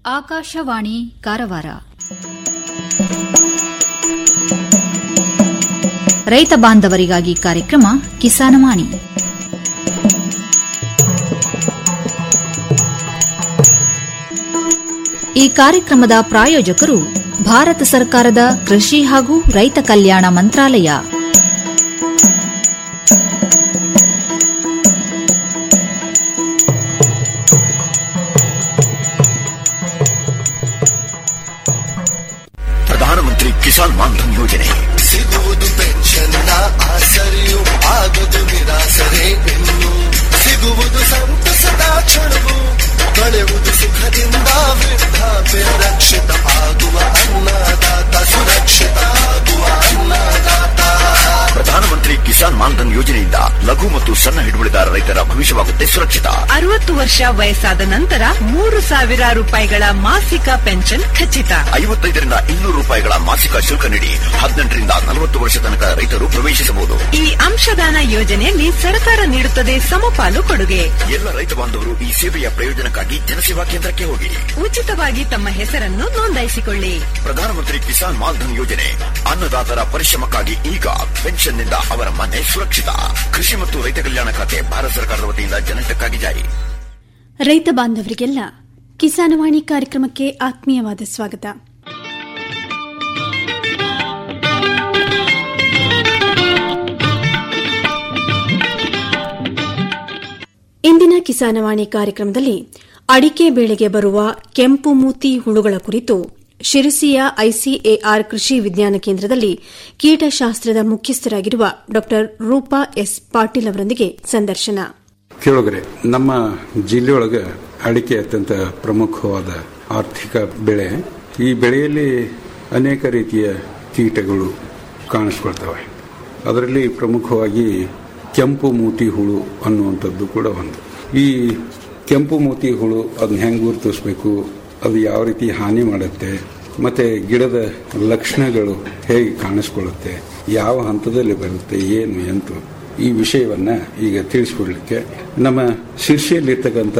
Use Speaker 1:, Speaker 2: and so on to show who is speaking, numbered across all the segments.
Speaker 1: ಆಕಾಶವಾಣಿ ಕಾರವಾರ ರೈತ ಬಾಂಧವರಿಗಾಗಿ ಕಾರ್ಯಕ್ರಮ ಕಿಸಾನವಾಣಿ ಈ ಕಾರ್ಯಕ್ರಮದ ಪ್ರಾಯೋಜಕರು ಭಾರತ ಸರ್ಕಾರದ ಕೃಷಿ ಹಾಗೂ ರೈತ ಕಲ್ಯಾಣ ಮಂತ್ರಾಲಯ
Speaker 2: ಪ್ರಧಾನಮಂತ್ರಿ ಕಿಸಾನ್ ಮಾನ್ಧನ್ ಯೋಜನೆ
Speaker 3: ಸಿಗುವುದು ಪೆನ್ಷನ್ನ ಆಸರೆಯು ಆಗದು ನಿರಾಸರೆ ಇನ್ನು ಸಿಗುವುದು ಸಂತಸದ ಕ್ಷಣವು ಕಳೆಯುವುದು ಸುಖದಿಂದ ವೃದ್ಧಾಪ್ಯ ರಕ್ಷಿತ ಆಗುವ ಅನ್ನದಾತ ಸುರಕ್ಷಿತ ಆಗುವ ಅನ್ನದಾತ
Speaker 2: ಪ್ರಧಾನಮಂತ್ರಿ ಕಿಸಾನ್ ಮಾನ್ಧನ್ ಯೋಜನೆಯಿಂದ ಲಘು ಮತ್ತು ಸಣ್ಣ ಹಿಡುವಳಿದಾರ ರೈತರ ಭವಿಷ್ಯವಾಗುತ್ತೆ ಸುರಕ್ಷಿತ
Speaker 4: ಅರವತ್ತು ವರ್ಷ ವಯಸ್ಸಾದ ನಂತರ ಮೂರು ಸಾವಿರ ರೂಪಾಯಿಗಳ ಮಾಸಿಕ ಪೆನ್ಷನ್ ಖಚಿತ
Speaker 2: ಐವತ್ತೈದರಿಂದ ಇನ್ನೂರು ರೂಪಾಯಿಗಳ ಮಾಸಿಕ ಶುಲ್ಕ ನೀಡಿ ಹದಿನೆಂಟರಿಂದ ನಲವತ್ತು ವರ್ಷ ತನಕ ರೈತರು ಪ್ರವೇಶಿಸಬಹುದು
Speaker 4: ಈ ಅಂಶದಾನ ಯೋಜನೆಯಲ್ಲಿ ಸರ್ಕಾರ ನೀಡುತ್ತದೆ ಸಮಪಾಲು ಕೊಡುಗೆ
Speaker 2: ಎಲ್ಲ ರೈತ ಬಾಂಧವರು ಈ ಸೇವೆಯ ಪ್ರಯೋಜನಕ್ಕಾಗಿ ಜನಸೇವಾ ಕೇಂದ್ರಕ್ಕೆ ಹೋಗಿ
Speaker 4: ಉಚಿತವಾಗಿ ತಮ್ಮ ಹೆಸರನ್ನು ನೋಂದಾಯಿಸಿಕೊಳ್ಳಿ
Speaker 2: ಪ್ರಧಾನಮಂತ್ರಿ ಕಿಸಾನ್ ಮಾನ್ಧನ್ ಯೋಜನೆ ಅನ್ನದಾತರ ಪರಿಶ್ರಮಕ್ಕಾಗಿ ಈಗ ಪೆನ್ಷನ್ನಿಂದ ಅವರ ಮನೆ ಸುರಕ್ಷಿತ ಕೃಷಿ ಮತ್ತು ರೈತ ಕಲ್ಯಾಣ ಖಾತೆ ಭಾರತ ಸರ್ಕಾರದ ವತಿಯಿಂದ ಜನಹಿತಕ್ಕಾಗಿ ಜಾರಿ
Speaker 5: ರೈತ ಬಾಂಧವರಿಗೆಲ್ಲ ಕಿಸಾನವಾಣಿ ಕಾರ್ಯಕ್ರಮಕ್ಕೆ ಆತ್ಮೀಯವಾದ ಸ್ವಾಗತ ಇಂದಿನ ಕಿಸಾನವಾಣಿ ಕಾರ್ಯಕ್ರಮದಲ್ಲಿ ಅಡಿಕೆ ಬೆಳೆಗೆ ಬರುವ ಕೆಂಪು ಮೂತಿ ಹುಳುಗಳ ಕುರಿತು ಶಿರಸಿಯ ಐಸಿಎಆರ್ ಕೃಷಿ ವಿಜ್ಞಾನ ಕೇಂದ್ರದಲ್ಲಿ ಕೀಟಶಾಸ್ತ್ರದ ಮುಖ್ಯಸ್ಥರಾಗಿರುವ ಡಾ ರೂಪಾ ಎಸ್ ಪಾಟೀಲ್ ಅವರೊಂದಿಗೆ ಸಂದರ್ಶನ
Speaker 6: ಕೇಳುಗರೆ ನಮ್ಮ ಜಿಲ್ಲೆಯೊಳಗೆ ಅಡಿಕೆ ಅತ್ಯಂತ ಪ್ರಮುಖವಾದ ಆರ್ಥಿಕ ಬೆಳೆ ಈ ಬೆಳೆಯಲ್ಲಿ ಅನೇಕ ರೀತಿಯ ಕೀಟಗಳು ಕಾಣಿಸ್ಕೊಳ್ತವೆ ಅದರಲ್ಲಿ ಪ್ರಮುಖವಾಗಿ ಕೆಂಪು ಮೂತಿ ಹುಳು ಅನ್ನುವಂಥದ್ದು ಕೂಡ ಒಂದು ಈ ಕೆಂಪು ಮೂತಿ ಹುಳು ಅದನ್ನ ಹೆಂಗೆ ಗುರುತಿಸ್ಬೇಕು ಅದು ಯಾವ ರೀತಿ ಹಾನಿ ಮಾಡುತ್ತೆ ಮತ್ತೆ ಗಿಡದ ಲಕ್ಷಣಗಳು ಹೇಗೆ ಕಾಣಿಸ್ಕೊಳ್ಳುತ್ತೆ ಯಾವ ಹಂತದಲ್ಲಿ ಬರುತ್ತೆ ಏನು ಎಂತು ಈ ವಿಷಯವನ್ನ ಈಗ ತಿಳಿಸಿಕೊಡ್ಲಿಕ್ಕೆ ನಮ್ಮ ಶಿರ್ಷಿಯಲ್ಲಿರ್ತಕ್ಕಂಥ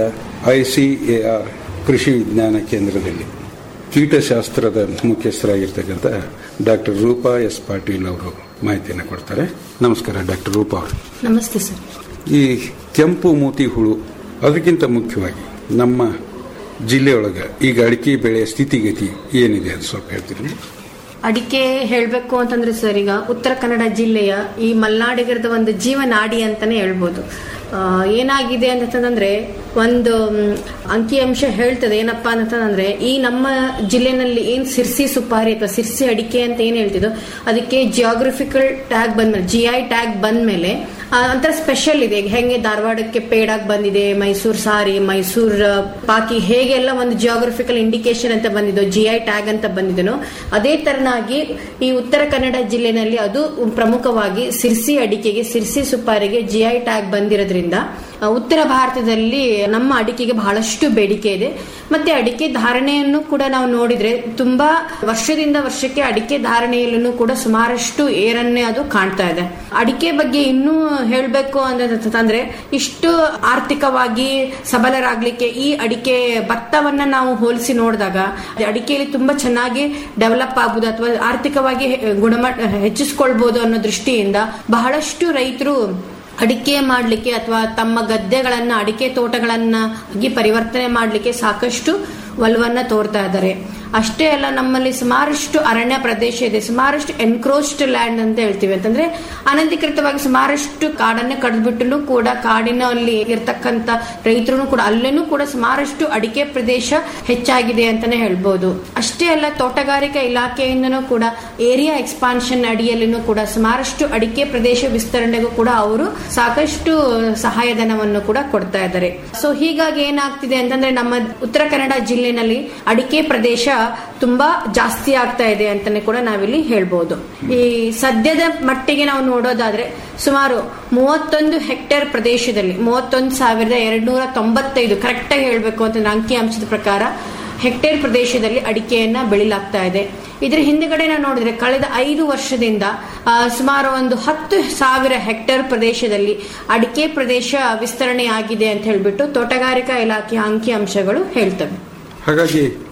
Speaker 6: ಐಸಿಎಆರ್ ಕೃಷಿ ವಿಜ್ಞಾನ ಕೇಂದ್ರದಲ್ಲಿ ಕೀಟಶಾಸ್ತ್ರದ ಮುಖ್ಯಸ್ಥರಾಗಿರ್ತಕ್ಕಂಥ ಡಾಕ್ಟರ್ ರೂಪಾ ಎಸ್ ಪಾಟೀಲ್ ಅವರು ಮಾಹಿತಿಯನ್ನು ಕೊಡ್ತಾರೆ ನಮಸ್ಕಾರ ಡಾಕ್ಟರ್ ರೂಪಾ ಅವರು
Speaker 5: ನಮಸ್ತೆ ಸರ್
Speaker 6: ಈ ಕೆಂಪು ಮೂತಿ ಹುಳು ಅದಕ್ಕಿಂತ ಮುಖ್ಯವಾಗಿ ನಮ್ಮ ಜಿಲ್ಲೆಯೊಳಗೆ ಈಗ ಅಡಿಕೆ ಬೆಳೆಯ ಸ್ಥಿತಿಗತಿ ಏನಿದೆ ಅಂತ ಸ್ವಲ್ಪ ಹೇಳ್ತೀರಿ
Speaker 7: ಅಡಿಕೆ ಹೇಳಬೇಕು ಅಂತಂದ್ರೆ ಸರ್ ಈಗ ಉತ್ತರ ಕನ್ನಡ ಜಿಲ್ಲೆಯ ಈ ಮಲ್ನಾಡಿಗರದ ಒಂದು ಜೀವನಾಡಿ ಅಂತಾನೆ ಹೇಳ್ಬೋದು ಆ, ಏನಾಗಿದೆ ಅಂತಂದ್ರೆ ಒಂದು ಮ್, ಅಂಕಿಅಂಶ ಹೇಳ್ತದೆ ಏನಪ್ಪಾ ಅಂತಂದ್ರೆ ಈ ನಮ್ಮ ಜಿಲ್ಲೆನಲ್ಲಿ ಏನ್ ಸಿರ್ಸಿ ಸುಪಾರಿ ಅಥವಾ ಸಿರ್ಸಿ ಅಡಿಕೆ ಅಂತ ಏನ್ ಹೇಳ್ತಿದ್ದೋ ಅದಕ್ಕೆ ಜಿಯೋಗ್ರಫಿಕಲ್ ಟ್ಯಾಗ್ ಬಂದ್ಮೇಲೆ ಜಿ ಐ ಟ್ಯಾಗ್ ಬಂದ್ಮೇಲೆ ಆ, ಒಂಥರ ಸ್ಪೆಷಲ್ ಇದೆ ಈಗ ಹೆಂಗೆ ಧಾರವಾಡಕ್ಕೆ ಪೇಡಾಗ್ ಬಂದಿದೆ ಮೈಸೂರು ಸಾರಿ ಮೈಸೂರ್ ಆ, ಪಾಕಿ ಹೇಗೆಲ್ಲ ಒಂದು ಜಿಯೋಗ್ರಫಿಕಲ್ ಇಂಡಿಕೇಶನ್ ಅಂತ ಬಂದಿದೋ ಜಿ ಐ ಟ್ಯಾಗ್ ಅಂತ ಬಂದಿದನೋ ಅದೇ ತರನಾಗಿ ಈ ಉತ್ತರ ಕನ್ನಡ ಜಿಲ್ಲೆನಲ್ಲಿ ಅದು ಪ್ರಮುಖವಾಗಿ ಸಿರ್ಸಿ ಅಡಿಕೆಗೆ ಸಿರ್ಸಿ ಸುಪಾರಿಗೆ ಜಿ ಐ ಟ್ಯಾಗ್ ಬಂದಿರೋದ್ರಿಂದ ಆ, ಉತ್ತರ ಭಾರತದಲ್ಲಿ ನಮ್ಮ ಅಡಿಕೆಗೆ ಬಹಳಷ್ಟು ಬೇಡಿಕೆ ಇದೆ ಮತ್ತೆ ಅಡಿಕೆ ಧಾರಣೆಯನ್ನು ಕೂಡ ನಾವು ನೋಡಿದ್ರೆ ತುಂಬಾ ವರ್ಷದಿಂದ ವರ್ಷಕ್ಕೆ ಅಡಿಕೆ ಧಾರಣೆಯಲ್ಲೂ ಕೂಡ ಸುಮಾರಷ್ಟು ಏರನ್ನೇ ಅದು ಕಾಣ್ತಾ ಇದೆ ಅಡಿಕೆ ಬಗ್ಗೆ ಇನ್ನೂ ಹೇಳಬೇಕು ಅಂತಂದ್ರೆ ಇಷ್ಟು ಆರ್ಥಿಕವಾಗಿ ಸಬಲರಾಗ್ಲಿಕ್ಕೆ ಈ ಅಡಿಕೆ ಭತ್ತವನ್ನ ನಾವು ಹೋಲಿಸಿ ನೋಡಿದಾಗ ಅಡಿಕೆಯಲ್ಲಿ ತುಂಬಾ ಚೆನ್ನಾಗಿ ಡೆವಲಪ್ ಆಗ್ಬೋದು ಅಥವಾ ಆರ್ಥಿಕವಾಗಿ ಗುಣಮಟ್ಟ ಹೆಚ್ಚಿಸ್ಕೊಳ್ಬಹುದು ಅನ್ನೋ ದೃಷ್ಟಿಯಿಂದ ಬಹಳಷ್ಟು ರೈತರು ಅಡಿಕೆ ಮಾಡಲಿಕ್ಕೆ ಅಥವಾ ತಮ್ಮ ಗದ್ದೆಗಳನ್ನ ಅಡಿಕೆ ತೋಟಗಳನ್ನ ಆಗಿ ಪರಿವರ್ತನೆ ಮಾಡಲಿಕ್ಕೆ ಸಾಕಷ್ಟು ಒಲವನ್ನ ತೋರ್ತಾ ಇದ್ದಾರೆ ಅಷ್ಟೇ ಅಲ್ಲ ನಮ್ಮಲ್ಲಿ ಸುಮಾರಷ್ಟು ಅರಣ್ಯ ಪ್ರದೇಶ ಇದೆ ಸುಮಾರಷ್ಟು ಎನ್ಕ್ರೋಚ್ಡ್ ಲ್ಯಾಂಡ್ ಅಂತ ಹೇಳ್ತೀವಿ ಅಂತಂದ್ರೆ ಅನಧಿಕೃತವಾಗಿ ಸುಮಾರಷ್ಟು ಕಾಡನ್ನ ಕಡ್ದ್ಬಿಟ್ಟು ಕೂಡ ಕಾಡಿನಲ್ಲಿ ಇರ್ತಕ್ಕಂತ ರೈತರು ಕೂಡ ಅಲ್ಲೇನೂ ಕೂಡ ಸುಮಾರಷ್ಟು ಅಡಿಕೆ ಪ್ರದೇಶ ಹೆಚ್ಚಾಗಿದೆ ಅಂತಾನೆ ಹೇಳ್ಬೋದು ಅಷ್ಟೇ ಅಲ್ಲ ತೋಟಗಾರಿಕಾ ಇಲಾಖೆಯಿಂದನೂ ಕೂಡ ಏರಿಯಾ ಎಕ್ಸ್ಪಾನ್ಷನ್ ಅಡಿಯಲ್ಲಿನೂ ಕೂಡ ಸುಮಾರಷ್ಟು ಅಡಿಕೆ ಪ್ರದೇಶ ವಿಸ್ತರಣೆಗೂ ಕೂಡ ಅವರು ಸಾಕಷ್ಟು ಸಹಾಯಧನವನ್ನು ಕೂಡ ಕೊಡ್ತಾ ಇದ್ದಾರೆ ಸೊ ಹೀಗಾಗಿ ಏನಾಗ್ತಿದೆ ಅಂತಂದ್ರೆ ನಮ್ಮ ಉತ್ತರ ಕನ್ನಡ ಜಿಲ್ಲೆನಲ್ಲಿ ಅಡಿಕೆ ಪ್ರದೇಶ ತುಂಬಾ ಜಾಸ್ತಿ ಆಗ್ತಾ ಇದೆ ಅಂತಾನೆ ಕೂಡ ನಾವಿಲ್ಲಿ ಹೇಳ್ಬೋದು ಈ ಸದ್ಯದ ಮಟ್ಟಿಗೆ ನಾವು ನೋಡೋದಾದ್ರೆ ಸುಮಾರು ಮೂವತ್ತೊಂದು ಹೆಕ್ಟೇರ್ ಪ್ರದೇಶದಲ್ಲಿ ಮೂವತ್ತೊಂದು ಸಾವಿರದ ಎರಡ್ನೂರ ತೊಂಬತ್ತೈದು ಕರೆಕ್ಟ್ ಆಗಿ ಹೇಳ್ಬೇಕು ಅಂತಂದ್ರೆ ಅಂಕಿ ಅಂಶದ ಪ್ರಕಾರ ಹೆಕ್ಟೇರ್ ಪ್ರದೇಶದಲ್ಲಿ ಅಡಿಕೆಯನ್ನ ಬೆಳಿಲಾಗ್ತಾ ಇದೆ ಇದ್ರ ಹಿಂದ್ಗಡೆ ನಾವು ನೋಡಿದ್ರೆ ಕಳೆದ ಐದು ವರ್ಷದಿಂದ ಆ, ಸುಮಾರು ಒಂದು ಹತ್ತು ಸಾವಿರ ಹೆಕ್ಟೇರ್ ಪ್ರದೇಶದಲ್ಲಿ ಅಡಿಕೆ ಪ್ರದೇಶ ವಿಸ್ತರಣೆ ಆಗಿದೆ ಅಂತ ಹೇಳ್ಬಿಟ್ಟು ತೋಟಗಾರಿಕಾ ಇಲಾಖೆಯ ಅಂಕಿ ಅಂಶಗಳು ಹೇಳ್ತವೆ
Speaker 6: ಹಾಗಾಗಿ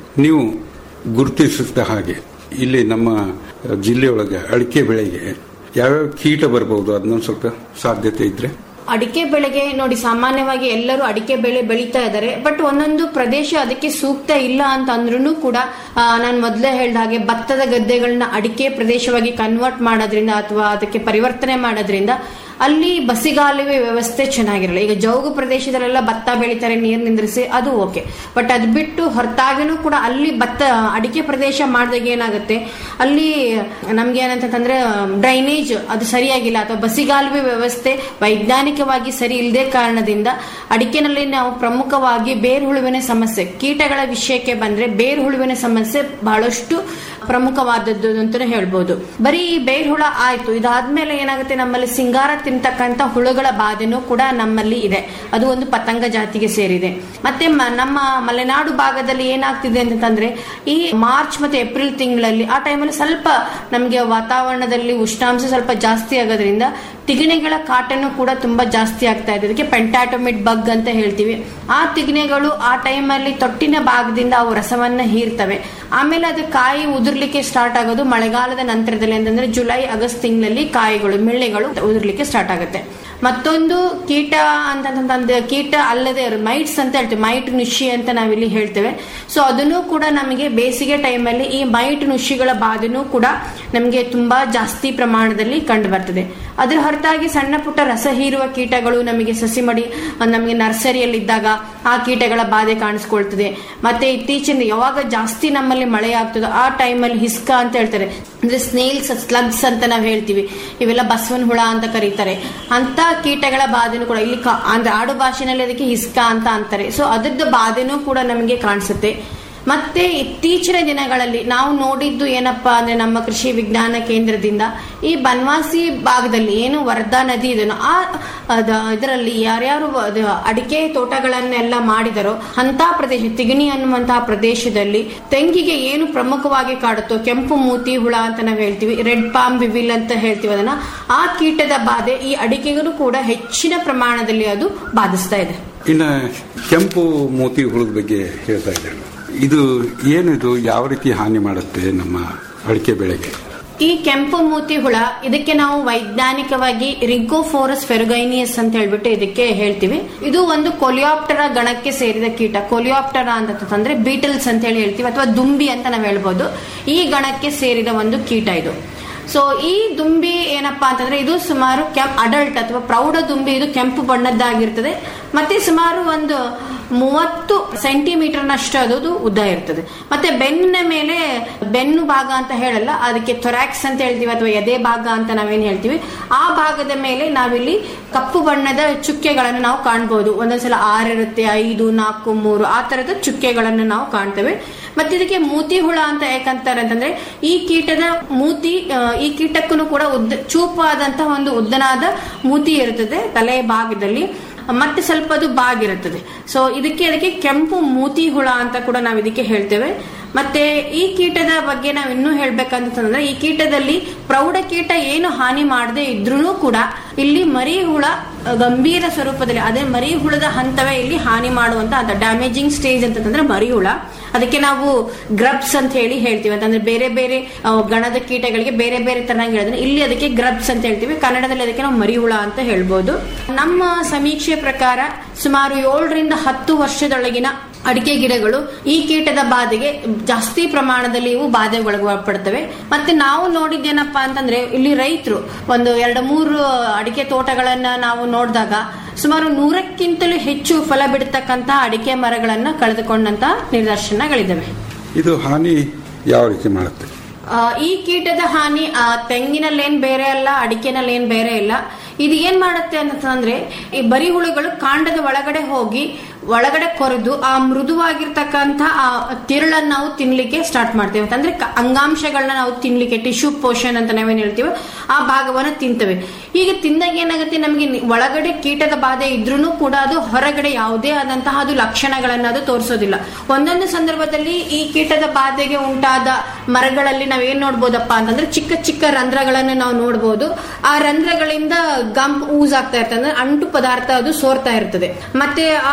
Speaker 6: ನೀವು ಗುರುತಿಸಿದ ಹಾಗೆ ಇಲ್ಲಿ ನಮ್ಮ ಜಿಲ್ಲೆಯೊಳಗೆ ಅಡಿಕೆ ಬೆಳೆಗೆ ಯಾವ್ಯಾವ ಕೀಟ ಬರಬಹುದು ಅದನ್ನೊಂದು ಸ್ವಲ್ಪ ಸಾಧ್ಯತೆ ಇದ್ರೆ
Speaker 7: ಅಡಿಕೆ ಬೆಳೆಗೆ ನೋಡಿ ಸಾಮಾನ್ಯವಾಗಿ ಎಲ್ಲರೂ ಅಡಿಕೆ ಬೆಳೆ ಬೆಳೀತಾ ಇದ್ದಾರೆ ಬಟ್ ಒಂದೊಂದು ಪ್ರದೇಶ ಅದಕ್ಕೆ ಸೂಕ್ತ ಇಲ್ಲ ಅಂತ ಅಂದ್ರೂ ಕೂಡ ನಾನು ಮೊದಲೇ ಹೇಳ್ದ ಹಾಗೆ ಭತ್ತದ ಗದ್ದೆಗಳನ್ನ ಅಡಿಕೆ ಪ್ರದೇಶವಾಗಿ ಕನ್ವರ್ಟ್ ಮಾಡೋದ್ರಿಂದ ಅಥವಾ ಅದಕ್ಕೆ ಪರಿವರ್ತನೆ ಮಾಡೋದ್ರಿಂದ ಅಲ್ಲಿ ಬಸಿಗಾಲುವೆ ವ್ಯವಸ್ಥೆ ಚೆನ್ನಾಗಿರಲ್ಲ ಈಗ ಜೌಗು ಪ್ರದೇಶದಲ್ಲೆಲ್ಲ ಭತ್ತ ಬೆಳೀತಾರೆ ನೀರು ನಿಂದ್ರಿಸಿ ಅದು ಓಕೆ ಬಟ್ ಅದ್ ಬಿಟ್ಟು ಹೊರತಾಗಿನೂ ಕೂಡ ಅಲ್ಲಿ ಭತ್ತ ಅಡಿಕೆ ಪ್ರದೇಶ ಮಾಡಿದಾಗ ಏನಾಗುತ್ತೆ ಅಲ್ಲಿ ನಮ್ಗೆ ಏನಂತಂದ್ರೆ ಡ್ರೈನೇಜ್ ಅದು ಸರಿಯಾಗಿಲ್ಲ ಅಥವಾ ಬಸಿಗಾಲುವೆ ವ್ಯವಸ್ಥೆ ವೈಜ್ಞಾನಿಕವಾಗಿ ಸರಿ ಇಲ್ಲದೆ ಕಾರಣದಿಂದ ಅಡಿಕೆನಲ್ಲಿ ನಾವು ಪ್ರಮುಖವಾಗಿ ಬೇರ್ಹುಳುವಿನ ಸಮಸ್ಯೆ ಕೀಟಗಳ ವಿಷಯಕ್ಕೆ ಬಂದ್ರೆ ಬೇರ್ಹುಳುವಿನ ಸಮಸ್ಯೆ ಬಹಳಷ್ಟು ಪ್ರಮುಖವಾದದ್ದು ಅಂತಾನೆ ಹೇಳ್ಬೋದು ಬರೀ ಈ ಬೇರ್ಹುಳ ಆಯ್ತು ಇದಾದ್ಮೇಲೆ ಏನಾಗುತ್ತೆ ನಮ್ಮಲ್ಲಿ ಸಿಂಗಾರ ತಿಂತಕ್ಕಂತ ಹುಳುಗಳ ಬಾಧೆನೂ ಕೂಡ ನಮ್ಮಲ್ಲಿ ಇದೆ ಅದು ಒಂದು ಪತಂಗ ಜಾತಿಗೆ ಸೇರಿದೆ ಮತ್ತೆ ಮ- ನಮ್ಮ ಮಲೆನಾಡು ಭಾಗದಲ್ಲಿ ಏನಾಗ್ತಿದೆ ಅಂತಂದ್ರೆ ಈ ಮಾರ್ಚ್ ಮತ್ತೆ ಏಪ್ರಿಲ್ ತಿಂಗಳಲ್ಲಿ ಆ ಟೈಮಲ್ಲಿ ಸ್ವಲ್ಪ ನಮಗೆ ವಾತಾವರಣದಲ್ಲಿ ಉಷ್ಣಾಂಶ ಸ್ವಲ್ಪ ಜಾಸ್ತಿ ಆಗೋದ್ರಿಂದ ತಿಗಣೆಗಳ ಕಾಟನು ಕೂಡ ತುಂಬಾ ಜಾಸ್ತಿ ಆಗ್ತಾ ಇದೆ ಅದಕ್ಕೆ ಪೆಂಟಾಟೋಮಿಡ್ ಬಗ್ ಅಂತ ಹೇಳ್ತೀವಿ ಆ ತಿಗಣೆಗಳು ಆ ಟೈಮಲ್ಲಿ ತೊಟ್ಟಿನ ಭಾಗದಿಂದ ಅವು ರಸವನ್ನ ಹೀರ್ತವೆ ಆಮೇಲೆ ಅದು ಕಾಯಿ ಉದುರ್ಲಿಕ್ಕೆ ಸ್ಟಾರ್ಟ್ ಆಗೋದು ಮಳೆಗಾಲದ ನಂತರದಲ್ಲಿ ಅಂತಂದ್ರೆ ಜುಲೈ ಆಗಸ್ಟ್ ತಿಂಗಳಲ್ಲಿ ಕಾಯಿಗಳು ಮಿಳ್ಳೆಗಳು ಉದುರ್ಲಿಕ್ಕೆ ಸ್ಟಾರ್ಟ್ ಆಗುತ್ತೆ ಮತ್ತೊಂದು ಕೀಟ ಅಂತಂತಂದ್ರೆ ಕೀಟ ಅಲ್ಲದೆ ಮೈಟ್ಸ್ ಅಂತ ಹೇಳ್ತೀವಿ ಮೈಟ್ ನುಷಿ ಅಂತ ನಾವಿಲ್ಲಿ ಹೇಳ್ತೇವೆ ಸೊ ಅದನ್ನು ಕೂಡ ನಮಗೆ ಬೇಸಿಗೆ ಟೈಮಲ್ಲಿ ಈ ಮೈಟ್ ನುಷಿಗಳ ಬಾಧೆನೂ ಕೂಡ ನಮಗೆ ತುಂಬಾ ಜಾಸ್ತಿ ಪ್ರಮಾಣದಲ್ಲಿ ಕಂಡು ಬರ್ತದೆ ಅದರ ಹೊರತಾಗಿ ಸಣ್ಣ ಪುಟ್ಟ ರಸ ಹೀರುವ ಕೀಟಗಳು ನಮಗೆ ಸಸಿ ಮಡಿ ನಮಗೆ ನರ್ಸರಿಯಲ್ಲಿ ಇದ್ದಾಗ ಆ ಕೀಟಗಳ ಬಾಧೆ ಕಾಣಿಸ್ಕೊಳ್ತದೆ ಮತ್ತೆ ಇತ್ತೀಚಿನ ಯಾವಾಗ ಜಾಸ್ತಿ ನಮ್ಮಲ್ಲಿ ಮಳೆ ಆಗ್ತದೋ ಆ ಟೈಮಲ್ಲಿ ಹಿಸ್ಕ ಅಂತ ಹೇಳ್ತಾರೆ ಅಂದ್ರೆ ಸ್ನೇಲ್ಸ್ ಸ್ಲಗ್ಸ್ ಅಂತ ನಾವು ಹೇಳ್ತೀವಿ ಇವೆಲ್ಲ ಬಸವನ ಹುಳ ಅಂತ ಕರೀತಾರೆ ಅಂತ ಕೀಟಗಳ ಬಾಧೆನೂ ಕೂಡ ಇಲ್ಲಿ ಕ- ಅಂದ್ರೆ ಆಡು ಭಾಷೆನಲ್ಲಿ ಅದಕ್ಕೆ ಹಿಸ್ಕ ಅಂತ ಅಂತಾರೆ ಸೊ ಅದ್ರದ್ದು ಬಾಧೆನೂ ಕೂಡ ನಮಗೆ ಕಾಣಿಸುತ್ತೆ ಮತ್ತೆ ಇತ್ತೀಚಿನ ದಿನಗಳಲ್ಲಿ ನಾವು ನೋಡಿದ್ದು ಏನಪ್ಪಾ ಅಂದ್ರೆ ನಮ್ಮ ಕೃಷಿ ವಿಜ್ಞಾನ ಕೇಂದ್ರದಿಂದ ಈ ಬನ್ವಾಸಿ ಭಾಗದಲ್ಲಿ ಏನು ವರ್ಧಾ ನದಿ ಇದನ್ನು ಆ ಅದ- ಇದರಲ್ಲಿ ಯಾರ್ಯಾರು ಅದು ಅಡಿಕೆ ತೋಟಗಳನ್ನೆಲ್ಲ ಮಾಡಿದರೋ ಅಂತ ಪ್ರದೇಶ ತಿಗಣಿ ಅನ್ನುವಂತಹ ಪ್ರದೇಶದಲ್ಲಿ ತೆಂಗಿಗೆ ಏನು ಪ್ರಮುಖವಾಗಿ ಕಾಡುತ್ತೋ ಕೆಂಪು ಮೂತಿ ಹುಳ ಅಂತ ನಾವು ಹೇಳ್ತೀವಿ ರೆಡ್ ಪಾಮ್ ಬಿವಿಲ್ ಅಂತ ಹೇಳ್ತೀವಿ ಅದನ್ನ ಆ ಕೀಟದ ಬಾಧೆ ಈ ಅಡಿಕೆಗೂ ಕೂಡ ಹೆಚ್ಚಿನ ಪ್ರಮಾಣದಲ್ಲಿ ಅದು ಬಾಧಿಸ್ತಾ ಇದೆ
Speaker 6: ಇನ್ನ ಕೆಂಪು ಮೋತಿ ಹುಳದ ಬಗ್ಗೆ ಹೇಳ್ತಾ ಇದ್ದಾರೆ ಇದು ಏನಿದು ಯಾವ ರೀತಿ ಹಾನಿ ಮಾಡುತ್ತೆ ನಮ್ಮ ಅಡಿಕೆ ಬೆಳೆಗೆ
Speaker 7: ಈ ಕೆಂಪು ಮೂತಿ ಹುಳ ಇದಕ್ಕೆ ನಾವು ವೈಜ್ಞಾನಿಕವಾಗಿ ರಿಗೋಫೋರಸ್ ಫೆರುಗೈನಿಯಸ್ ಅಂತ ಹೇಳ್ಬಿಟ್ಟು ಇದಕ್ಕೆ ಹೇಳ್ತೀವಿ ಇದು ಒಂದು ಕೊಲಿಯಾಪ್ಟರ ಗಣಕ್ಕೆ ಸೇರಿದ ಕೀಟ ಕೊಲಿಯಾಪ್ಟರ ಅಂತಂದ್ರೆ ಬೀಟಲ್ಸ್ ಅಂತ ಹೇಳಿ ಹೇಳ್ತೀವಿ ಅಥವಾ ದುಂಬಿ ಅಂತ ನಾವು ಹೇಳ್ಬೋದು ಈ ಗಣಕ್ಕೆ ಸೇರಿದ ಒಂದು ಕೀಟ ಇದು ಸೊ ಈ ದುಂಬಿ ಏನಪ್ಪಾ ಅಂತಂದ್ರೆ ಇದು ಸುಮಾರು ಕೆಂಪ್ ಅಡಲ್ಟ್ ಅಥವಾ ಪ್ರೌಢ ದುಂಬಿ ಇದು ಕೆಂಪು ಬಣ್ಣದ್ದಾಗಿರ್ತದೆ ಮತ್ತೆ ಸುಮಾರು ಒಂದು ಮೂವತ್ತು ಸೆಂಟಿಮೀಟರ್ನಷ್ಟು ಅದು ಉದ್ದ ಇರ್ತದೆ ಮತ್ತೆ ಬೆನ್ನಿನ ಮೇಲೆ ಬೆನ್ನು ಭಾಗ ಅಂತ ಹೇಳಲ್ಲ ಅದಕ್ಕೆ ಥೊರಾಕ್ಸ್ ಅಂತ ಹೇಳ್ತೀವಿ ಅಥವಾ ಎದೆ ಭಾಗ ಅಂತ ನಾವೇನ್ ಹೇಳ್ತೀವಿ ಆ ಭಾಗದ ಮೇಲೆ ನಾವಿಲ್ಲಿ ಕಪ್ಪು ಬಣ್ಣದ ಚುಕ್ಕೆಗಳನ್ನು ನಾವು ಕಾಣ್ಬೋದು ಒಂದೊಂದ್ಸಲ ಆರಿರುತ್ತೆ ಐದು ನಾಲ್ಕು ಮೂರು ಆ ತರದ ಚುಕ್ಕೆಗಳನ್ನು ನಾವು ಕಾಣ್ತೇವೆ ಮತ್ತೆ ಇದಕ್ಕೆ ಮೂತಿ ಹುಳ ಅಂತ ಯಾಕಂತಾರೆ ಅಂತಂದ್ರೆ ಈ ಕೀಟದ ಮೂತಿ ಆ, ಈ ಕೀಟಕ್ಕೂ ಕೂಡ ಉದ್ದ ಚೂಪಾದಂತಹ ಒಂದು ಉದ್ದನಾದ ಮೂತಿ ಇರುತ್ತದೆ ತಲೆ ಭಾಗದಲ್ಲಿ ಮತ್ತೆ ಸ್ವಲ್ಪ ಅದು ಬಾಗಿರುತ್ತದೆ ಸೊ ಇದಕ್ಕೆ ಅದಕ್ಕೆ ಕೆಂಪು ಮೂತಿ ಹುಳ ಅಂತ ಕೂಡ ನಾವು ಇದಕ್ಕೆ ಹೇಳ್ತೇವೆ ಮತ್ತೆ ಈ ಕೀಟದ ಬಗ್ಗೆ ನಾವು ಇನ್ನೂ ಹೇಳ್ಬೇಕಂತಂದ್ರೆ ಈ ಕೀಟದಲ್ಲಿ ಪ್ರೌಢ ಕೀಟ ಏನು ಹಾನಿ ಮಾಡದೆ ಇದ್ರೂ ಕೂಡ ಇಲ್ಲಿ ಮರಿ ಹುಳ ಅ, ಗಂಭೀರ ಸ್ವರೂಪದಲ್ಲಿ ಅದೇ ಮರಿ ಹುಳದ ಹಂತವೇ ಇಲ್ಲಿ ಹಾನಿ ಮಾಡುವಂತ ಅಂತ ಡ್ಯಾಮೇಜಿಂಗ್ ಸ್ಟೇಜ್ ಅಂತಂದ್ರೆ ಮರಿ ಹುಳ ಅದಕ್ಕೆ ನಾವು ಗ್ರಬ್ಸ್ ಅಂತ ಹೇಳಿ ಹೇಳ್ತೀವಿ ಅಂತಂದ್ರೆ ಬೇರೆ ಬೇರೆ ಆ, ಗಣದ ಕೀಟಗಳಿಗೆ ಬೇರೆ ಬೇರೆ ತರನಾಗಿ ಹೇಳಿದ್ರೆ ಇಲ್ಲಿ ಅದಕ್ಕೆ ಗ್ರಬ್ಸ್ ಅಂತ ಹೇಳ್ತೀವಿ ಕನ್ನಡದಲ್ಲಿ ಅದಕ್ಕೆ ನಾವು ಮರಿ ಹುಳ ಅಂತ ಹೇಳ್ಬೋದು ನಮ್ಮ ಸಮೀಕ್ಷೆ ಪ್ರಕಾರ ಸುಮಾರು ಏಳರಿಂದ ಹತ್ತು ವರ್ಷದೊಳಗಿನ ಅಡಿಕೆ ಗಿಡಗಳು ಈ ಕೀಟದ ಬಾಧೆಗೆ ಜಾಸ್ತಿ ಪ್ರಮಾಣದಲ್ಲಿ ಇವು ಬಾಧೆಗೊಳಪಡ್ತವೆ ಮತ್ತೆ ನಾವು ನೋಡಿದ್ದೇನಪ್ಪಾ ಅಂತಂದ್ರೆ ಇಲ್ಲಿ ರೈತರು ಒಂದು ಎರಡು ಮೂರು ಅಡಿಕೆ ತೋಟಗಳನ್ನ ನಾವು ನೋಡಿದಾಗ ಸುಮಾರು ನೂರಕ್ಕಿಂತಲೂ ಹೆಚ್ಚು ಫಲ ಬಿಡತಕ್ಕಂತಹ ಅಡಿಕೆ ಮರಗಳನ್ನ ಕಳೆದುಕೊಂಡಂತ ನಿದರ್ಶನಗಳಿದ್ದಾವೆ
Speaker 6: ಇದು ಹಾನಿ ಯಾವ ರೀತಿ ಮಾಡುತ್ತೆ
Speaker 7: ಆ, ಈ ಕೀಟದ ಹಾನಿ ಆ, ತೆಂಗಿನಲ್ಲೇನ್ ಬೇರೆ ಅಲ್ಲ ಅಡಿಕೆನಲ್ಲೇನ್ ಬೇರೆ ಇಲ್ಲ ಇದು ಏನ್ ಮಾಡುತ್ತೆ ಅಂತಂದ್ರೆ ಈ ಬರಿ ಹುಳುಗಳು ಕಾಂಡದ ಒಳಗಡೆ ಹೋಗಿ ಒಳಗಡೆ ಕೊರೆದು ಆ ಮೃದುವಾಗಿರ್ತಕ್ಕಂಥ ಆ ತಿರುಳನ್ನ ನಾವು ತಿನ್ಲಿಕ್ಕೆ ಸ್ಟಾರ್ಟ್ ಮಾಡ್ತೇವೆ ಅಂತಂದ್ರೆ ಕ- ಅಂಗಾಂಶಗಳನ್ನ ನಾವು ತಿನ್ಲಿಕ್ಕೆ ಟಿಶ್ಯೂ ಪೋಷನ್ ಅಂತ ನಾವೇನ್ ಹೇಳ್ತೀವಿ ಆ ಭಾಗವನ್ನ ತಿಂತವೆ ಈಗ ತಿಂದಾಗ ಏನಾಗುತ್ತೆ ನಮಗೆ ನಿ- ಒಳಗಡೆ ಕೀಟದ ಬಾಧೆ ಇದ್ರೂ ಕೂಡ ಅದು ಹೊರಗಡೆ ಯಾವುದೇ ಆದಂತಹ ಅದು ಲಕ್ಷಣಗಳನ್ನ ಅದು ತೋರಿಸೋದಿಲ್ಲ ಒಂದೊಂದು ಸಂದರ್ಭದಲ್ಲಿ ಈ ಕೀಟದ ಬಾಧೆಗೆ ಉಂಟಾದ ಮರಗಳಲ್ಲಿ ನಾವೇನ್ ನೋಡ್ಬೋದಪ್ಪ ಅಂತಂದ್ರೆ ಚಿಕ್ಕ ಚಿಕ್ಕ ರಂಧ್ರಗಳನ್ನು ನಾವು ನೋಡ್ಬೋದು ಆ ರಂಧ್ರಗಳಿಂದ ಗಂಪ್ ಊಸ್ ಆಗ್ತಾ ಇರ್ತದೆ ಅಂದ್ರೆ ಅಂಟು ಪದಾರ್ಥ ಅದು ಸೋರ್ತಾ ಇರ್ತದೆ ಮತ್ತೆ ಆ ಇದರಿಂದ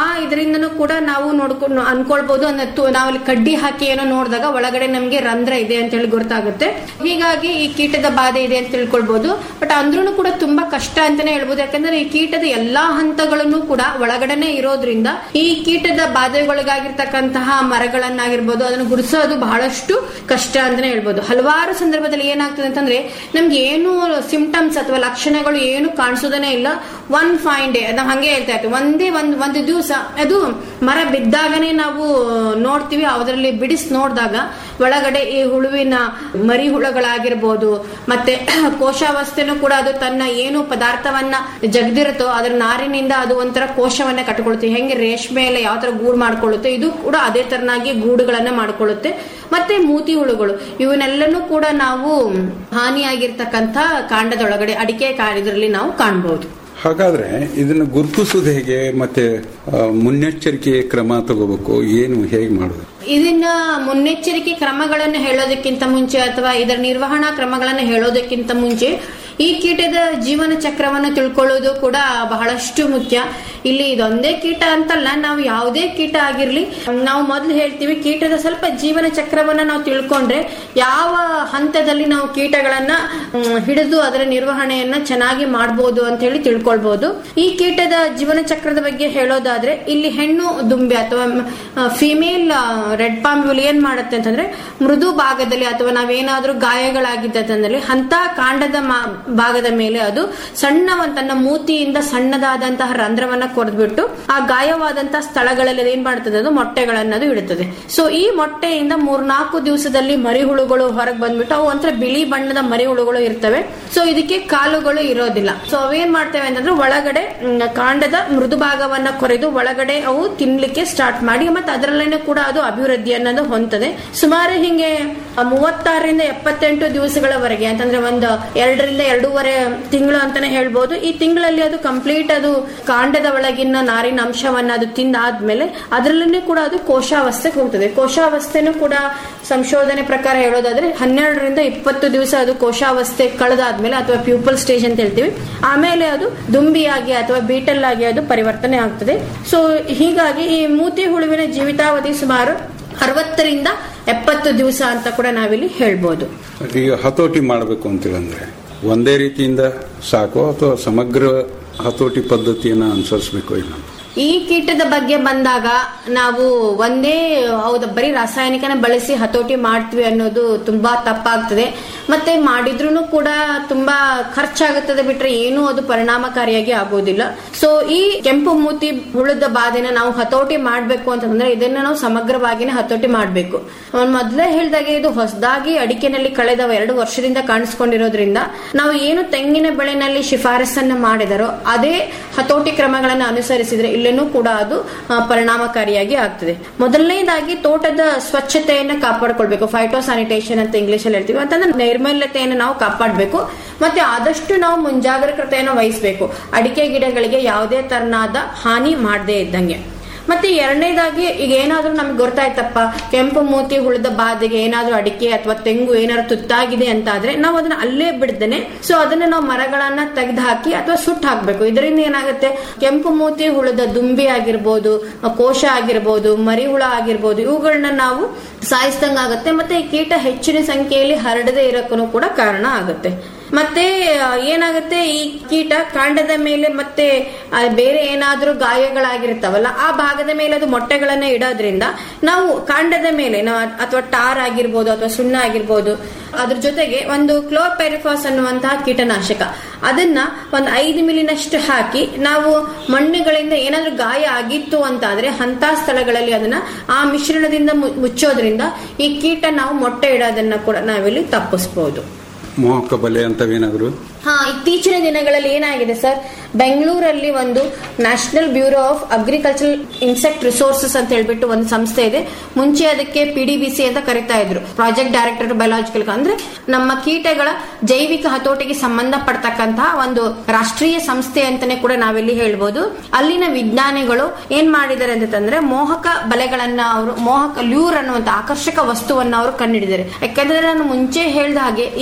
Speaker 7: ಹೊರಗಡೆಯಿಂದನೂ ಕೂಡ ನಾವು ನೋಡ್ಕೊಂಡು ಅನ್ಕೊಳ್ಬಹುದು ಅಂದ್ರೆ ತು- ನಾವಲ್ಲಿ ಕಡ್ಡಿ ಹಾಕಿ ಏನೋ ನೋಡಿದಾಗ ಒಳಗಡೆ ನಮ್ಗೆ ರಂಧ್ರ ಇದೆ ಅಂತ ಹೇಳಿ ಗೊತ್ತಾಗುತ್ತೆ ಹೀಗಾಗಿ ಈ ಕೀಟದ ಬಾಧೆ ಇದೆ ಅಂತ ತಿಳ್ಕೊಳ್ಬಹುದು ಬಟ್ ಅಂದ್ರೂ ಕೂಡ ತುಂಬಾ ಕಷ್ಟ ಅಂತಾನೆ ಹೇಳ್ಬೋದು ಯಾಕಂದ್ರೆ ಈ ಕೀಟದ ಎಲ್ಲಾ ಹಂತಗಳನ್ನು ಕೂಡ ಒಳಗಡೆನೆ ಇರೋದ್ರಿಂದ ಈ ಕೀಟದ ಬಾಧೆಗೊಳಗಾಗಿರ್ತಕ್ಕಂತಹ ಮರಗಳನ್ನಾಗಿರ್ಬೋದು ಅದನ್ನು ಗುರುಸೋದು ಬಹಳಷ್ಟು ಕಷ್ಟ ಅಂತಾನೆ ಹೇಳ್ಬೋದು ಹಲವಾರು ಸಂದರ್ಭದಲ್ಲಿ ಏನಾಗ್ತದೆ ಅಂತಂದ್ರೆ ನಮ್ಗೆ ಏನು ಸಿಂಪ್ಟಮ್ಸ್ ಅಥವಾ ಲಕ್ಷಣಗಳು ಏನು ಕಾಣಿಸೋದನೇ ಇಲ್ಲ ಒನ್ ಫೈನ್ ಡೇ ನಾವು ಹಂಗೆ ಹೇಳ್ತಾ ಇರ್ತೀವಿ ಒಂದೇ ಒಂದ್ ಒಂದು ದಿವಸ ಅದು ಮರ ಬಿದ್ದಾಗನೇ ನಾವು ನೋಡ್ತೀವಿ ಅದರಲ್ಲಿ ಬಿಡಿಸಿ ನೋಡಿದಾಗ ಒಳಗಡೆ ಈ ಹುಳುವಿನ ಮರಿ ಹುಳಗಳಾಗಿರ್ಬೋದು ಮತ್ತೆ ಕೋಶಾವಸ್ಥೆನೂ ಕೂಡ ಅದು ತನ್ನ ಏನು ಪದಾರ್ಥವನ್ನ ಜಗದಿರುತ್ತೋ ಅದರ ನಾರಿನಿಂದ ಅದು ಒಂಥರ ಕೋಶವನ್ನ ಕಟ್ಕೊಳುತ್ತೆ ಹೆಂಗೆ ರೇಷ್ಮೆ ಎಲ್ಲ ಯಾವ ತರ ಗೂಡು ಮಾಡ್ಕೊಳ್ಳುತ್ತೆ ಇದು ಕೂಡ ಅದೇ ತರನಾಗಿ ಗೂಡುಗಳನ್ನ ಮಾಡ್ಕೊಳ್ಳುತ್ತೆ ಮತ್ತೆ ಮೂತಿ ಹುಳುಗಳು ಇವನ್ನೆಲ್ಲನೂ ಕೂಡ ನಾವು ಹಾನಿಯಾಗಿರ್ತಕ್ಕಂಥ ಕಾಂಡದೊಳಗಡೆ ಅಡಿಕೆ ಇದರಲ್ಲಿ ನಾವು ಕಾಣಬಹುದು
Speaker 6: ಹಾಗಾದ್ರೆ ಇದನ್ನು ಗುರುತಿಸೋದು ಹೇಗೆ ಮತ್ತೆ ಆ, ಮುನ್ನೆಚ್ಚರಿಕೆ ಕ್ರಮ ತಗೋಬೇಕು ಏನು ಹೇಗೆ ಮಾಡೋದು
Speaker 7: ಇದನ್ನ ಮುನ್ನೆಚ್ಚರಿಕೆ ಕ್ರಮಗಳನ್ನು ಹೇಳೋದಕ್ಕಿಂತ ಮುಂಚೆ ಅಥವಾ ಇದರ ನಿರ್ವಹಣಾ ಕ್ರಮಗಳನ್ನು ಹೇಳೋದಕ್ಕಿಂತ ಮುಂಚೆ ಈ ಕೀಟದ ಜೀವನ ಚಕ್ರವನ್ನು ತಿಳ್ಕೊಳ್ಳೋದು ಕೂಡ ಬಹಳಷ್ಟು ಮುಖ್ಯ ಇಲ್ಲಿ ಇದೊಂದೇ ಕೀಟ ಅಂತಲ್ಲ ನಾವು ಯಾವುದೇ ಕೀಟ ಆಗಿರ್ಲಿ ನಾವು ಮೊದಲು ಹೇಳ್ತೀವಿ ಕೀಟದ ಸ್ವಲ್ಪ ಜೀವನ ಚಕ್ರವನ್ನ ನಾವು ತಿಳ್ಕೊಂಡ್ರೆ ಯಾವ ಹಂತದಲ್ಲಿ ನಾವು ಕೀಟಗಳನ್ನ ಮ್, ಹಿಡಿದು ಅದರ ನಿರ್ವಹಣೆಯನ್ನ ಚೆನ್ನಾಗಿ ಮಾಡಬಹುದು ಅಂತ ಹೇಳಿ ತಿಳ್ಕೊಳ್ಬಹುದು ಈ ಕೀಟದ ಜೀವನ ಚಕ್ರದ ಬಗ್ಗೆ ಹೇಳೋದಾದ್ರೆ ಇಲ್ಲಿ ಹೆಣ್ಣು ದುಂಬೆ ಅಥವಾ ಫಿಮೇಲ್ ರೆಡ್ ಪಾಮ್ ಇವುಗಳು ಏನ್ ಮಾಡುತ್ತೆ ಅಂತಂದ್ರೆ ಮೃದು ಭಾಗದಲ್ಲಿ ಅಥವಾ ನಾವೇನಾದ್ರೂ ಗಾಯಗಳಾಗಿದ್ದಲ್ಲಿ ಅಂತ ಕಾಂಡದ ಮಾ- ಭಾಗದ ಮೇಲೆ ಅದು ಸಣ್ಣ ಒಂದ್ ತನ್ನ ಮೂತಿಯಿಂದ ಸಣ್ಣದಾದಂತಹ ರಂಧ್ರವನ್ನ ಕೊರೆದ್ಬಿಟ್ಟು ಆ ಗಾಯವಾದಂತಹ ಸ್ಥಳಗಳಲ್ಲಿ ಅದು ಏನ್ ಮಾಡ್ತದೆ ಅದು ಮೊಟ್ಟೆಗಳನ್ನದು ಇಡುತ್ತದೆ ಸೊ ಈ ಮೊಟ್ಟೆಯಿಂದ ಮೂರ್ನಾಲ್ಕು ದಿವಸದಲ್ಲಿ ಮರಿಹುಳುಗಳು ಹೊರಗೆ ಬಂದ್ಬಿಟ್ಟು ಅವು ಒಂಥರ ಬಿಳಿ ಬಣ್ಣದ ಮರಿಹುಳುಗಳು ಇರ್ತವೆ ಸೊ ಇದಕ್ಕೆ ಕಾಲುಗಳು ಇರೋದಿಲ್ಲ ಸೊ ಅವೇನ್ ಮಾಡ್ತೇವೆ ಅಂತಂದ್ರೆ ಒಳಗಡೆ ಮ್, ಕಾಂಡದ ಮೃದು ಭಾಗವನ್ನ ಕೊರೆದು ಒಳಗಡೆ ಅವು ತಿನ್ಲಿಕ್ಕೆ ಸ್ಟಾರ್ಟ್ ಮಾಡಿ ಮತ್ತೆ ಅದರಲ್ಲೇನೆ ಕೂಡ ಅದು ಅಭಿವೃದ್ಧಿ ಅನ್ನೋದು ಹೊಂದದೆ ಸುಮಾರು ಹಿಂಗೆ ಆ, ಮೂವತ್ತಾರರಿಂದ ಎಪ್ಪತ್ತೆಂಟು ದಿವಸಗಳವರೆಗೆ ಅಂತಂದ್ರೆ ಒಂದು ಎರಡರಿಂದ ಎರಡೂವರೆ ತಿಂಗಳು ಅಂತಾನೆ ಹೇಳ್ಬೋದು ಈ ತಿಂಗಳಲ್ಲಿ ಅದು ಕಂಪ್ಲೀಟ್ ಅದು ಕಾಂಡದ ಒಳಗಿನ ನಾರಿನ ಅಂಶವನ್ನ ಅದು ತಿಂದಾದ್ಮೇಲೆ ಅದರಲ್ಲೇ ಕೂಡ ಅದು ಕೋಶಾವಸ್ಥೆಗೆ ಹೋಗ್ತದೆ ಕೋಶಾವಸ್ಥೆನೂ ಕೂಡ ಸಂಶೋಧನೆ ಪ್ರಕಾರ ಹೇಳೋದಾದ್ರೆ ಹನ್ನೆರಡರಿಂದ ಇಪ್ಪತ್ತು ದಿವಸ ಅದು ಕೋಶಾವಸ್ಥೆ ಕಳೆದಾದ್ಮೇಲೆ ಅಥವಾ ಪ್ಯೂಪಲ್ ಸ್ಟೇಜ್ ಅಂತ ಹೇಳ್ತೀವಿ ಆಮೇಲೆ ಅದು ದುಂಬಿಯಾಗಿ ಅಥವಾ ಬೀಟಲ್ ಆಗಿ ಅದು ಪರಿವರ್ತನೆ ಆಗ್ತದೆ ಸೊ ಹೀಗಾಗಿ ಈ ಮೂತಿ ಹುಳುವಿನ ಜೀವಿತಾವಧಿ ಸುಮಾರು ಅರವತ್ತರಿಂದ ಎಪ್ಪತ್ತು ದಿವಸ ಅಂತ ಕೂಡ ನಾವಿಲ್ಲಿ ಹೇಳ್ಬೋದು
Speaker 6: ಈಗ ಹತೋಟಿ ಮಾಡಬೇಕು ಅಂತೇಳಂದ್ರೆ ಒಂದೇ ರೀತಿಯಿಂದ ಸಾಕು ಅಥವಾ ಸಮಗ್ರ ಹತೋಟಿ ಪದ್ಧತಿಯನ್ನು ಅನುಸರಿಸಬೇಕು ಇಲ್ಲ
Speaker 7: ಈ ಕೀಟದ ಬಗ್ಗೆ ಬಂದಾಗ ನಾವು ಒಂದೇ ಹೌದು ಬರೀ ರಾಸಾಯನಿಕನ ಬಳಸಿ ಹತೋಟಿ ಮಾಡ್ತೀವಿ ಅನ್ನೋದು ತುಂಬಾ ತಪ್ಪಾಗ್ತದೆ ಮತ್ತೆ ಮಾಡಿದ್ರೂ ಕೂಡ ತುಂಬಾ ಖರ್ಚಾಗುತ್ತದೆ ಬಿಟ್ರೆ ಏನೂ ಅದು ಪರಿಣಾಮಕಾರಿಯಾಗಿ ಆಗೋದಿಲ್ಲ ಸೊ ಈ ಕೆಂಪು ಮೂತಿ ಹುಳದ ಬಾಧೆನ ನಾವು ಹತೋಟಿ ಮಾಡ್ಬೇಕು ಅಂತಂದ್ರೆ ಇದನ್ನ ನಾವು ಸಮಗ್ರವಾಗಿನೇ ಹತೋಟಿ ಮಾಡ್ಬೇಕು ಅವ್ನು ಮೊದ್ಲೇ ಹೇಳ್ದಾಗೆ ಇದು ಹೊಸದಾಗಿ ಅಡಿಕೆನಲ್ಲಿ ಕಳೆದ ಎರಡು ವರ್ಷದಿಂದ ಕಾಣಿಸ್ಕೊಂಡಿರೋದ್ರಿಂದ ನಾವು ಏನು ತೆಂಗಿನ ಬೆಳೆನಲ್ಲಿ ಶಿಫಾರಸನ್ನ ಮಾಡಿದರೋ ಅದೇ ಹತೋಟಿ ಕ್ರಮಗಳನ್ನು ಅನುಸರಿಸಿದ್ರೆ ಇಲ್ಲೇನೂ ಕೂಡ ಅದು ಆ, ಪರಿಣಾಮಕಾರಿಯಾಗಿ ಆಗ್ತದೆ ಮೊದಲನೇದಾಗಿ ತೋಟದ ಸ್ವಚ್ಛತೆಯನ್ನ ಕಾಪಾಡ್ಕೊಳ್ಬೇಕು ಫೈಟೋ ಸ್ಯಾನಿಟೇಷನ್ ಅಂತ ಇಂಗ್ಲಿಷ್ ಅಲ್ಲಿ ಹೇಳ್ತೀವಿ ಅಂತಂದ್ರೆ ನೈರ್ಮಲ್ಯತೆಯನ್ನು ನಾವು ಕಾಪಾಡಬೇಕು ಮತ್ತೆ ಆದಷ್ಟು ನಾವು ಮುಂಜಾಗ್ರತೆಯನ್ನು ವಹಿಸಬೇಕು ಅಡಿಕೆ ಗಿಡಗಳಿಗೆ ಯಾವುದೇ ತರನಾದ ಹಾನಿ ಮಾಡದೇ ಇದ್ದಂಗೆ ಮತ್ತೆ ಎರಡನೇದಾಗಿ ಈಗ ಏನಾದ್ರೂ ನಮ್ಗೆ ಗೊತ್ತಾಯ್ತಪ್ಪ ಕೆಂಪು ಮೂತಿ ಹುಳದ ಬಾಧೆಗೆ ಏನಾದ್ರೂ ಅಡಿಕೆ ಅಥವಾ ತೆಂಗು ಏನಾದ್ರು ತುತ್ತಾಗಿದೆ ಅಂತ ಆದ್ರೆ ನಾವು ಅದನ್ನ ಅಲ್ಲೇ ಬಿಡ್ದೇನೆ ಸೊ ಅದನ್ನ ನಾವು ಮರಗಳನ್ನ ತೆಗೆದು ಹಾಕಿ ಅಥವಾ ಸುಟ್ಟು ಹಾಕ್ಬೇಕು ಇದರಿಂದ ಏನಾಗುತ್ತೆ ಕೆಂಪು ಮೂತಿ ಹುಳದ ದುಂಬಿ ಆಗಿರ್ಬೋದು ಆ ಕೋಶ ಆಗಿರ್ಬೋದು ಮರಿ ಹುಳ ಆಗಿರ್ಬೋದು ಇವುಗಳನ್ನ ನಾವು ಸಾಯಿಸ್ದಂಗಾಗುತ್ತೆ ಮತ್ತೆ ಈ ಕೀಟ ಹೆಚ್ಚಿನ ಸಂಖ್ಯೆಯಲ್ಲಿ ಹರಡದೆ ಇರೋಕ್ಕೂ ಕೂಡ ಕಾರಣ ಆಗುತ್ತೆ ಮತ್ತೆ ಆ, ಏನಾಗುತ್ತೆ ಈ ಕೀಟ ಕಾಂಡದ ಮೇಲೆ ಮತ್ತೆ ಆ, ಬೇರೆ ಏನಾದ್ರೂ ಗಾಯಗಳಾಗಿರ್ತಾವಲ್ಲ ಆ ಭಾಗದ ಮೇಲೆ ಅದು ಮೊಟ್ಟೆಗಳನ್ನ ಇಡೋದ್ರಿಂದ ನಾವು ಕಾಂಡದ ಮೇಲೆ ನಾವು ಅಥವಾ ಟಾರ್ ಆಗಿರ್ಬೋದು ಅಥವಾ ಸುಣ್ಣ ಆಗಿರ್ಬೋದು ಅದ್ರ ಜೊತೆಗೆ ಒಂದು ಕ್ಲೋಪೆರಿಫಾಸ್ ಅನ್ನುವಂತಹ ಕೀಟನಾಶಕ ಅದನ್ನ ಒಂದು ಐದು ಮಿಲಿನಷ್ಟು ಹಾಕಿ ನಾವು ಮಣ್ಣುಗಳಿಂದ ಏನಾದ್ರೂ ಗಾಯ ಆಗಿತ್ತು ಅಂತಾದ್ರೆ ಅಂತ ಸ್ಥಳಗಳಲ್ಲಿ ಅದನ್ನ ಆ ಮಿಶ್ರಣದಿಂದ ಮು- ಮುಚ್ಚೋದ್ರಿಂದ ಈ ಕೀಟ ನಾವು ಮೊಟ್ಟೆ ಇಡೋದನ್ನ ಕೂಡ ನಾವಿಲ್ಲಿ ತಪ್ಪಿಸಬಹುದು
Speaker 6: ಮೋಹಕ ಬಲೆ ಅಂತವೇನಾದ್ರು
Speaker 7: ಹಾ ಇತ್ತೀಚಿನ ದಿನಗಳಲ್ಲಿ ಏನಾಗಿದೆ ಸರ್ ಬೆಂಗಳೂರಲ್ಲಿ ಒಂದು national bureau of agricultural insect resources ಅಂತ ಹೇಳ್ಬಿಟ್ಟು ಒಂದು ಸಂಸ್ಥೆ ಇದೆ ಮುಂಚೆ ಅದಕ್ಕೆ ಪಿಡಿಬಿಸಿ ಅಂತ ಕರಿತಾ ಇದ್ರು ಪ್ರಾಜೆಕ್ಟ್ ಡೈರೆಕ್ಟರ್ ಬಯೋಲಾಜಿಕಲ್ ಅಂದ್ರೆ ನಮ್ಮ ಕೀಟಗಳ ಜೈವಿಕ ಹತೋಟಿಗೆ ಸಂಬಂಧಪಡ್ತಕ್ಕಂತಹ ಒಂದು ರಾಷ್ಟ್ರೀಯ ಸಂಸ್ಥೆ ಅಂತಾನೆ ಕೂಡ ನಾವಿಲ್ಲಿ ಹೇಳ್ಬೋದು ಅಲ್ಲಿನ ವಿಜ್ಞಾನಿಗಳು ಏನ್ ಮಾಡಿದ್ದಾರೆ ಅಂತಂದ್ರೆ ಮೋಹಕ ಬಲೆಗಳನ್ನ ಅವರು ಮೋಹಕ ಲ್ಯೂರ್ ಅನ್ನುವಂತ ಆಕರ್ಷಕ ವಸ್ತುವನ್ನ ಅವರು ಕಂಡುಹಿಡಿದ್ದಾರೆ ಯಾಕಂದ್ರೆ ನಾನು ಮುಂಚೆ ಹೇಳ್ದ ಹಾಗೆ ಈ ಕೀಟದ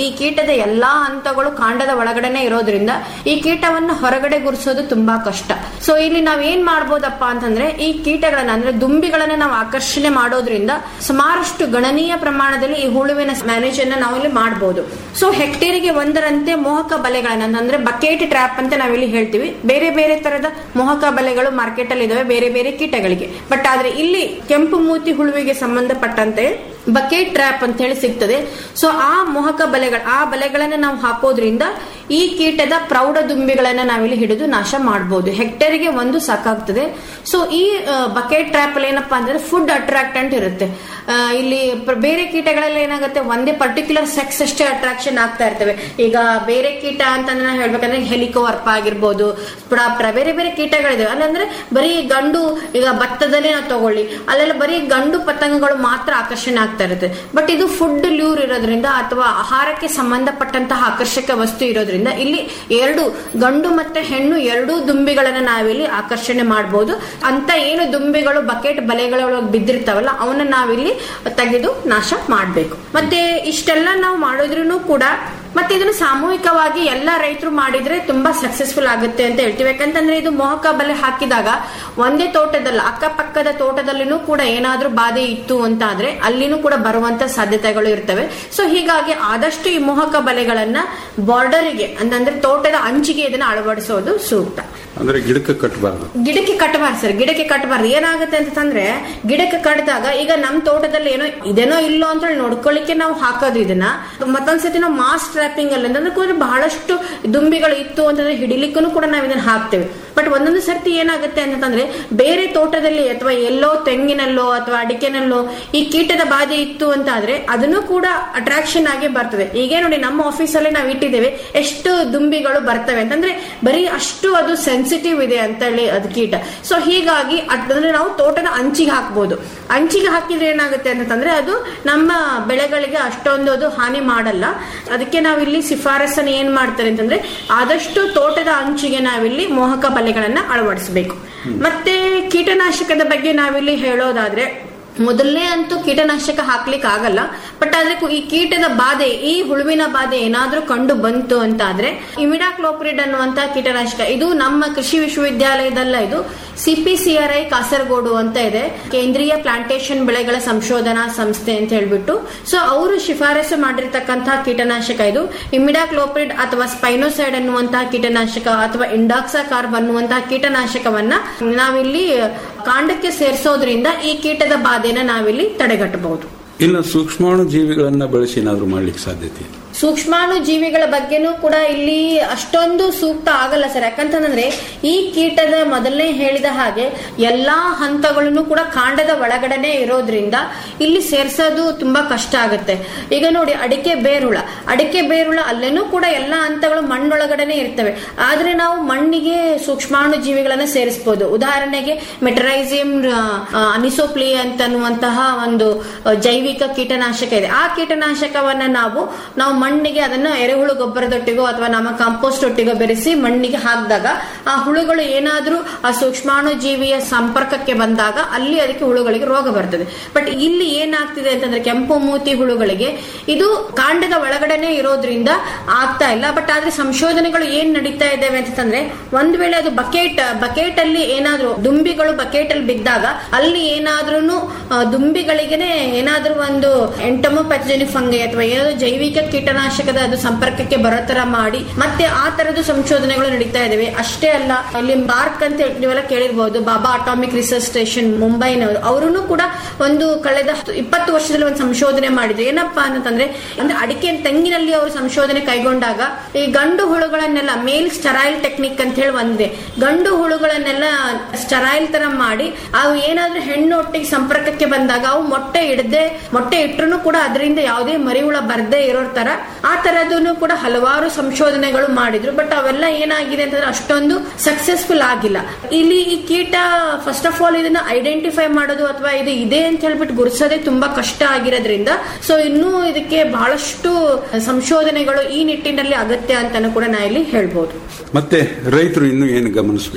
Speaker 7: ಕೀಟದ ಎಲ್ಲಾ ಹಂತಗಳು ಕಾಂಡದ ಒಳಗಡೆನೆ ಇರೋದ್ರಿಂದ ಈ ಕೀಟವನ್ನ ಹೊರಗಡೆ ಗುರ್ಸೋದು ತುಂಬಾ ಕಷ್ಟ ಸೊ ಇಲ್ಲಿ ನಾವ್ ಏನ್ ಮಾಡ್ಬೋದಪ್ಪ ಅಂತಂದ್ರೆ ಈ ಕೀಟಗಳನ್ನ ಅಂದ್ರೆ ದುಂಬಿಗಳನ್ನ ನಾವು ಆಕರ್ಷಣೆ ಮಾಡೋದ್ರಿಂದ ಸುಮಾರಷ್ಟು ಗಣನೀಯ ಪ್ರಮಾಣದಲ್ಲಿ ಈ ಹುಳುವಿನ ಮ್ಯಾನೇಜ್ ಅನ್ನ ನಾವು ಇಲ್ಲಿ ಮಾಡಬಹುದು ಸೊ ಹೆಕ್ಟೇರಿಗೆ ಒಂದರಂತೆ ಮೋಹಕ ಬಲೆಗಳನ್ನ ಅಂದ್ರೆ ಬಕೆಟ್ ಟ್ರ್ಯಾಪ್ ಅಂತ ನಾವಿಲ್ಲಿ ಹೇಳ್ತೀವಿ ಬೇರೆ ಬೇರೆ ತರದ ಮೋಹಕ ಬಲೆಗಳು ಮಾರ್ಕೆಟ್ ಅಲ್ಲಿ ಇದಾವೆ ಬೇರೆ ಬೇರೆ ಕೀಟಗಳಿಗೆ ಬಟ್ ಆದ್ರೆ ಇಲ್ಲಿ ಕೆಂಪು ಮೂತಿ ಹುಳುವಿಗೆ ಸಂಬಂಧಪಟ್ಟಂತೆ ಬಕೆಟ್ ಟ್ರ್ಯಾಪ್ ಅಂತ ಹೇಳಿ ಸಿಗ್ತದೆ ಸೊ ಆ ಮೋಹಕ ಬಲೆಗಳ ಆ ಬಲೆಗಳನ್ನ ನಾವು ಹಾಕೋದ್ರಿಂದ ಈ ಕೀಟದ ಪ್ರೌಢ ದುಂಬಿಗಳನ್ನ ನಾವಿಲ್ಲಿ ಹಿಡಿದು ನಾಶ ಮಾಡಬಹುದು ಹೆಕ್ಟೇರ್ಗೆ ಒಂದು ಸಾಕಾಗ್ತದೆ ಸೊ ಈ ಬಕೆಟ್ ಟ್ರ್ಯಾಪ್ ಅಲ್ಲಿ ಏನಪ್ಪಾ ಅಂದ್ರೆ ಫುಡ್ ಅಟ್ರಾಕ್ಟೆಂಟ್ ಇರುತ್ತೆ ಆ, ಇಲ್ಲಿ ಪ್ರ- ಬೇರೆ ಕೀಟಗಳಲ್ಲಿ ಏನಾಗುತ್ತೆ ಒಂದೇ ಪರ್ಟಿಕ್ಯುಲರ್ ಸೆಕ್ಸ್ ಅಷ್ಟೇ ಅಟ್ರಾಕ್ಷನ್ ಆಗ್ತಾ ಇರ್ತವೆ ಈಗ ಬೇರೆ ಕೀಟ ಅಂತಂದ್ರೆ ನಾವು ಹೇಳ್ಬೇಕಂದ್ರೆ ಹೆಲಿಕೋವರ್ಪ ಆಗಿರ್ಬೋದು ಸ್ಪುಡಾಪ್ಟರ ಬೇರೆ ಬೇರೆ ಕೀಟಗಳಿದಾವೆ ಅಲ್ಲಂದ್ರೆ ಬರೀ ಗಂಡು ಈಗ ಭತ್ತದಲ್ಲಿ ನಾವು ತಗೊಳ್ಳಿ ಅಲ್ಲೆಲ್ಲ ಬರೀ ಗಂಡು ಪತಂಗಗಳು ಮಾತ್ರ ಆಕರ್ಷಣೆ ಆಗ್ತಾ ಇರುತ್ತೆ ಬಟ್ ಇದು ಫುಡ್ ಲ್ಯೂರ್ ಇರೋದ್ರಿಂದ ಅಥವಾ ಆಹಾರಕ್ಕೆ ಸಂಬಂಧಪಟ್ಟಂತಹ ಆಕರ್ಷಕ ವಸ್ತು ಇರೋದ್ರಿಂದ ಇಲ್ಲಿ ಎರಡು ಗಂಡು ಮತ್ತೆ ಹೆಣ್ಣು ಎರಡೂ ದುಂಬಿಗಳನ್ನ ನಾವಿಲ್ಲಿ ಆಕರ್ಷಣೆ ಮಾಡಬಹುದು ಅಂತ ಏನು ದುಂಬಿಗಳು ಬಕೆಟ್ ಬಲೆಗಳೊಳಗೆ ಬಿದ್ದಿರ್ತಾವಲ್ಲ ಅವನ್ನ ನಾವಿಲ್ಲಿ ತೆಗೆದು ನಾಶ ಮಾಡಬೇಕು ಮತ್ತೆ ಇಷ್ಟೆಲ್ಲ ನಾವು ಮಾಡಿದ್ರು ಕೂಡ ಮತ್ತೆ ಇದನ್ನು ಸಾಮೂಹಿಕವಾಗಿ ಎಲ್ಲ ರೈತರು ಮಾಡಿದ್ರೆ ತುಂಬಾ ಸಕ್ಸಸ್ಫುಲ್ ಆಗುತ್ತೆ ಅಂತ ಹೇಳ್ತೀವಿ ಯಾಕಂತಂದ್ರೆ ಇದು ಮೋಹಕ ಬಲೆ ಹಾಕಿದಾಗ ಒಂದೇ ತೋಟದಲ್ಲ ಅಕ್ಕಪಕ್ಕದ ತೋಟದಲ್ಲಿನೂ ಕೂಡ ಏನಾದ್ರೂ ಬಾಧೆ ಇತ್ತು ಅಂತ ಆದ್ರೆ ಅಲ್ಲಿನೂ ಕೂಡ ಬರುವಂತ ಸಾಧ್ಯತೆಗಳು ಇರ್ತವೆ ಸೊ ಹೀಗಾಗಿ ಆದಷ್ಟು ಈ ಮೋಹಕ ಬಲೆಗಳನ್ನ ಬಾರ್ಡರಿಗೆ ಅಂತಂದ್ರೆ ತೋಟದ ಅಂಚಿಗೆ ಇದನ್ನ ಅಳವಡಿಸೋದು ಸೂಕ್ತ
Speaker 6: ಅಂದ್ರೆ ಗಿಡಕ್ಕೆ ಕಟ್ಟಬಾರ್ದು
Speaker 7: ಗಿಡಕ್ಕೆ ಕಟ್ಟಬಾರ್ದು ಸರ್ ಗಿಡಕ್ಕೆ ಕಟ್ಟಬಾರ್ದು ಏನಾಗುತ್ತೆ ಅಂತಂದ್ರೆ ಗಿಡಕ್ಕೆ ಕಟ್ಟಿದಾಗ ಈಗ ನಮ್ ತೋಟದಲ್ಲಿ ಏನೋ ಇದೇನೋ ಇಲ್ಲೋ ಅಂತ ಹೇಳಿ ನೋಡ್ಕೊಳ್ಳಿಕ್ಕೆ ನಾವು ಹಾಕೋದು ಇದನ್ನ ಮತ್ತೊಂದ್ಸತಿ ನಾವು ಮಾಸ್ ಟ್ರಾಪಿಂಗ್ ಅಲ್ಲಿ ಅಂತಂದ್ರೆ ಕೂಡ ಬಹಳಷ್ಟು ದುಂಬಿಗಳು ಇತ್ತು ಅಂತಂದ್ರೆ ಹಿಡಿಲಿಕ್ಕೂ ಕೂಡ ನಾವು ಇದನ್ನ ಹಾಕ್ತೇವೆ ಬಟ್ ಒಂದೊಂದು ಸರ್ತಿ ಏನಾಗುತ್ತೆ ಅಂತಂದ್ರೆ ಬೇರೆ ತೋಟದಲ್ಲಿ ಅಥವಾ ಎಲ್ಲೋ ತೆಂಗಿನಲ್ಲೋ ಅಥವಾ ಅಡಿಕೆನಲ್ಲೋ ಈ ಕೀಟದ ಬಾಧೆ ಇತ್ತು ಅಂತ ಆದ್ರೆ ಅದನ್ನು ಕೂಡ ಅಟ್ರಾಕ್ಷನ್ ಆಗಿ ಬರ್ತದೆ ಈಗ ನೋಡಿ ನಮ್ಮ ಆಫೀಸಲ್ಲಿ ನಾವು ಇಟ್ಟಿದ್ದೇವೆ ಎಷ್ಟು ದುಂಬಿಗಳು ಬರ್ತವೆ ಅಂತಂದ್ರೆ ಬರೀ ಅಷ್ಟು ಅದು ಸೆನ್ಸಿಟಿವ್ ಇದೆ ಅಂತ ಹೇಳಿ ಅದು ಕೀಟ ಸೊ ಹೀಗಾಗಿ ಅದನ್ನ ನಾವು ತೋಟದ ಅಂಚಿಗೆ ಹಾಕ್ಬೋದು ಅಂಚಿಗೆ ಹಾಕಿದ್ರೆ ಏನಾಗುತ್ತೆ ಅಂತಂದ್ರೆ ಅದು ನಮ್ಮ ಬೆಳೆಗಳಿಗೆ ಅಷ್ಟೊಂದು ಅದು ಹಾನಿ ಮಾಡಲ್ಲ ಅದಕ್ಕೆ ನಾವಿಲ್ಲಿ ಶಿಫಾರಸನ್ನು ಏನ್ ಮಾಡ್ತಾರೆ ಅಂತಂದ್ರೆ ಆದಷ್ಟು ತೋಟದ ಅಂಚಿಗೆ ನಾವಿಲ್ಲಿ ಮೋಹಕ ಬಲೆಗಳನ್ನ ಅಳವಡಿಸಬೇಕು ಮತ್ತೆ ಕೀಟನಾಶಕದ ಬಗ್ಗೆ ನಾವಿಲ್ಲಿ ಹೇಳೋದಾದ್ರೆ ಮೊದಲನೇ ಅಂತೂ ಕೀಟನಾಶಕ ಹಾಕ್ಲಿಕ್ಕೆ ಆಗಲ್ಲ ಬಟ್ ಆದ್ರೆ ಕು- ಈ ಕೀಟದ ಬಾಧೆ ಈ ಹುಳುವಿನ ಬಾಧೆ ಏನಾದ್ರೂ ಕಂಡು ಬಂತು ಅಂತ ಆದ್ರೆ ಇಮಿಡಾಕ್ಲೋಪ್ರಿಡ್ ಅನ್ನುವಂತ ಕೀಟನಾಶಕ ಇದು ನಮ್ಮ ಕೃಷಿ ವಿಶ್ವವಿದ್ಯಾಲಯದಲ್ಲ ಇದು ಸಿಪಿಸಿಆರ್ಐ ಕಾಸರಗೋಡು ಅಂತ ಇದೆ ಕೇಂದ್ರೀಯ ಪ್ಲಾಂಟೇಶನ್ ಬೆಳೆಗಳ ಸಂಶೋಧನಾ ಸಂಸ್ಥೆ ಅಂತ ಹೇಳ್ಬಿಟ್ಟು ಸೊ ಅವರು ಶಿಫಾರಸು ಮಾಡಿರ್ತಕ್ಕಂತಹ ಕೀಟನಾಶಕ ಇದು ಇಮಿಡಾಕ್ಲೋಪ್ರಿಡ್ ಅಥವಾ ಸ್ಪೈನೋಸೈಡ್ ಅನ್ನುವಂತಹ ಕೀಟನಾಶಕ ಅಥವಾ ಇಂಡಾಕ್ಸಾ ಕಾರ್ಬ್ ಅನ್ನುವಂತಹ ಕೀಟನಾಶಕವನ್ನ ನಾವಿಲ್ಲಿ ಕಾಂಡಕ್ಕೆ ಸೇರಿಸೋದ್ರಿಂದ ಈ ಕೀಟದ ಬಾಧೆನ ನಾವಿಲ್ಲಿ ತಡೆಗಟ್ಟಬಹುದು
Speaker 6: ಇನ್ನು ಸೂಕ್ಷ್ಮಾಣು ಜೀವಿಗಳನ್ನ ಬಳಸಿ ಏನಾದ್ರೂ ಮಾಡ್ಲಿಕ್ಕೆ ಸಾಧ್ಯತೆ ಇದೆ
Speaker 7: ಸೂಕ್ಷ್ಮಾಣು ಜೀವಿಗಳ ಬಗ್ಗೆನೂ ಕೂಡ ಇಲ್ಲಿ ಅಷ್ಟೊಂದು ಸೂಕ್ತ ಆಗಲ್ಲ ಸರ್ ಯಾಕಂತಂದ್ರೆ ಈ ಕೀಟದ ಮೊದಲನೇ ಹೇಳಿದ ಹಾಗೆ ಎಲ್ಲಾ ಹಂತಗಳನ್ನು ಕೂಡ ಕಾಂಡದ ಒಳಗಡೆನೆ ಇರೋದ್ರಿಂದ ಇಲ್ಲಿ ಸೇರ್ಸೋದು ತುಂಬಾ ಕಷ್ಟ ಆಗುತ್ತೆ ಈಗ ನೋಡಿ ಅಡಿಕೆ ಬೇರುಳ ಅಡಿಕೆ ಬೇರುಳ ಅಲ್ಲೇನೂ ಕೂಡ ಎಲ್ಲಾ ಹಂತಗಳು ಮಣ್ಣೊಳಗಡೆನೆ ಇರ್ತವೆ ಆದ್ರೆ ನಾವು ಮಣ್ಣಿಗೆ ಸೂಕ್ಷ್ಮಾಣು ಜೀವಿಗಳನ್ನ ಸೇರಿಸಬಹುದು ಉದಾಹರಣೆಗೆ ಮೆಟರೈಸಿಯಂ ಅನಿಸೋಪ್ಲಿ ಅಂತನ್ನುವಂತಹ ಒಂದು ಆ, ಜೈವಿಕ ಕೀಟನಾಶಕ ಇದೆ ಆ ಕೀಟನಾಶಕವನ್ನ ನಾವು ನಾವು ಮಣ್ಣಿಗೆ ಅದನ್ನ ಎರೆಹುಳು ಗೊಬ್ಬರದೊಟ್ಟಿಗೋ ಅಥವಾ ನಮ್ಮ ಕಾಂಪೋಸ್ಟ್ ಒಟ್ಟಿಗೋ ಬೆರೆಸಿ ಮಣ್ಣಿಗೆ ಹಾಕಿದಾಗ ಆ ಹುಳುಗಳು ಏನಾದ್ರೂ ಆ ಸೂಕ್ಷ್ಮಾಣು ಜೀವಿಯ ಸಂಪರ್ಕಕ್ಕೆ ಬಂದಾಗ ಅಲ್ಲಿ ಅದಕ್ಕೆ ಹುಳುಗಳಿಗೆ ರೋಗ ಬರ್ತದೆ ಬಟ್ ಇಲ್ಲಿ ಏನಾಗ್ತಿದೆ ಅಂತಂದ್ರೆ ಕೆಂಪು ಮೂತಿ ಹುಳುಗಳಿಗೆ ಇದು ಕಾಂಡದ ಒಳಗಡೆನೆ ಇರೋದ್ರಿಂದ ಆಗ್ತಾ ಇಲ್ಲ ಬಟ್ ಆದ್ರೆ ಸಂಶೋಧನೆಗಳು ಏನ್ ನಡೀತಾ ಇದ್ದಾವೆ ಅಂತಂದ್ರೆ ಒಂದ್ ವೇಳೆ ಅದು ಬಕೆಟ್ ಬಕೆಟ್ ಅಲ್ಲಿ ಏನಾದ್ರೂ ದುಂಬಿಗಳು ಬಕೆಟ್ ಅಲ್ಲಿ ಬಿದ್ದಾಗ ಅಲ್ಲಿ ಏನಾದ್ರೂ ದುಂಬಿಗಳಿಗೆನೆ ಏನಾದ್ರೂ ಒಂದು ಎಂಟಮೋಪ್ಯಾಥಜೆನಿಕ್ ಫಂಗೈ ಅಥವಾ ಏನಾದ್ರು ಜೈವಿಕ ಕೀಟನಾಶಕದ ಅದು ಸಂಪರ್ಕಕ್ಕೆ ಬರೋ ತರ ಮಾಡಿ ಮತ್ತೆ ಆ ತರದ ಸಂಶೋಧನೆಗಳು ನಡೀತಾ ಇದಾವೆ ಅಷ್ಟೇ ಅಲ್ಲ ಅಲ್ಲಿ ಬಾರ್ಕ್ ಅಂತ ಹೇಳಿ ನೀವೆಲ್ಲ ಕೇಳಿರ್ಬೋದು ಬಾಬಾ ಅಟಾಮಿಕ್ ರಿಸರ್ಚ್ ಸ್ಟೇಷನ್ ಮುಂಬೈನವರು ಅವರು ಕೂಡ ಒಂದು ಕಳೆದ ಹತ್ತು- ಇಪ್ಪತ್ತು ವರ್ಷದಲ್ಲಿ ಒಂದು ಸಂಶೋಧನೆ ಮಾಡಿದ್ರು ಏನಪ್ಪಾ ಅಂತಂದ್ರೆ ಅಂದ್ರೆ ಅಡಿಕೆ ತೆಂಗಿನಲ್ಲಿ ಅವರು ಸಂಶೋಧನೆ ಕೈಗೊಂಡಾಗ ಈ ಗಂಡು ಹುಳುಗಳನ್ನೆಲ್ಲ ಮೇಲ್ ಸ್ಟರೈಲ್ ಟೆಕ್ನಿಕ್ ಅಂತ ಹೇಳಿ ಒಂದಿದೆ ಗಂಡು ಹುಳುಗಳನ್ನೆಲ್ಲ ಸ್ಟರೈಲ್ ತರ ಮಾಡಿ ಅವು ಏನಾದ್ರೂ ಹೆಣ್ಣು ಒಟ್ಟಿಗೆ ಸಂಪರ್ಕಕ್ಕೆ ಬಂದಾಗ ಅವು ಮೊಟ್ಟೆ ಇಡದೆ ಮೊಟ್ಟೆ ಇಟ್ರು ಕೂಡ ಅದರಿಂದ ಯಾವುದೇ ಮರಿಹುಳ ಬರ್ದೇ ಇರೋ ತರ ಆ ತರದನ್ನು ಕೂಡ ಹಲವಾರು ಸಂಶೋಧನೆಗಳು ಮಾಡಿದ್ರು ಬಟ್ ಅವೆಲ್ಲ ಏನಾಗಿದೆ ಅಂತಂದ್ರೆ ಅಷ್ಟೊಂದು ಸಕ್ಸಸ್ಫುಲ್ ಆಗಿಲ್ಲ ಇಲ್ಲಿ ಈ ಕೀಟ ಫಸ್ಟ್ ಆಫ್ ಆಲ್ ಇದನ್ನ ಐಡೆಂಟಿಫೈ ಮಾಡೋದು ಅಥವಾ ಇದು ಇದೆ ಅಂತ ಹೇಳ್ಬಿಟ್ಟು ಗುರುಸೋದೇ ತುಂಬಾ ಕಷ್ಟ ಆಗಿರೋದ್ರಿಂದ ಸೊ ಇನ್ನೂ ಇದಕ್ಕೆ ಬಹಳಷ್ಟು ಸಂಶೋಧನೆಗಳು ಈ ನಿಟ್ಟಿನಲ್ಲಿ ಅಗತ್ಯ ಅಂತಾನು ಕೂಡ ನಾ ಇಲ್ಲಿ ಹೇಳ್ಬೋದು
Speaker 6: ಮತ್ತೆ ರೈತರು ಇನ್ನೂ ಏನು ಗಮನಿಸಬೇಕು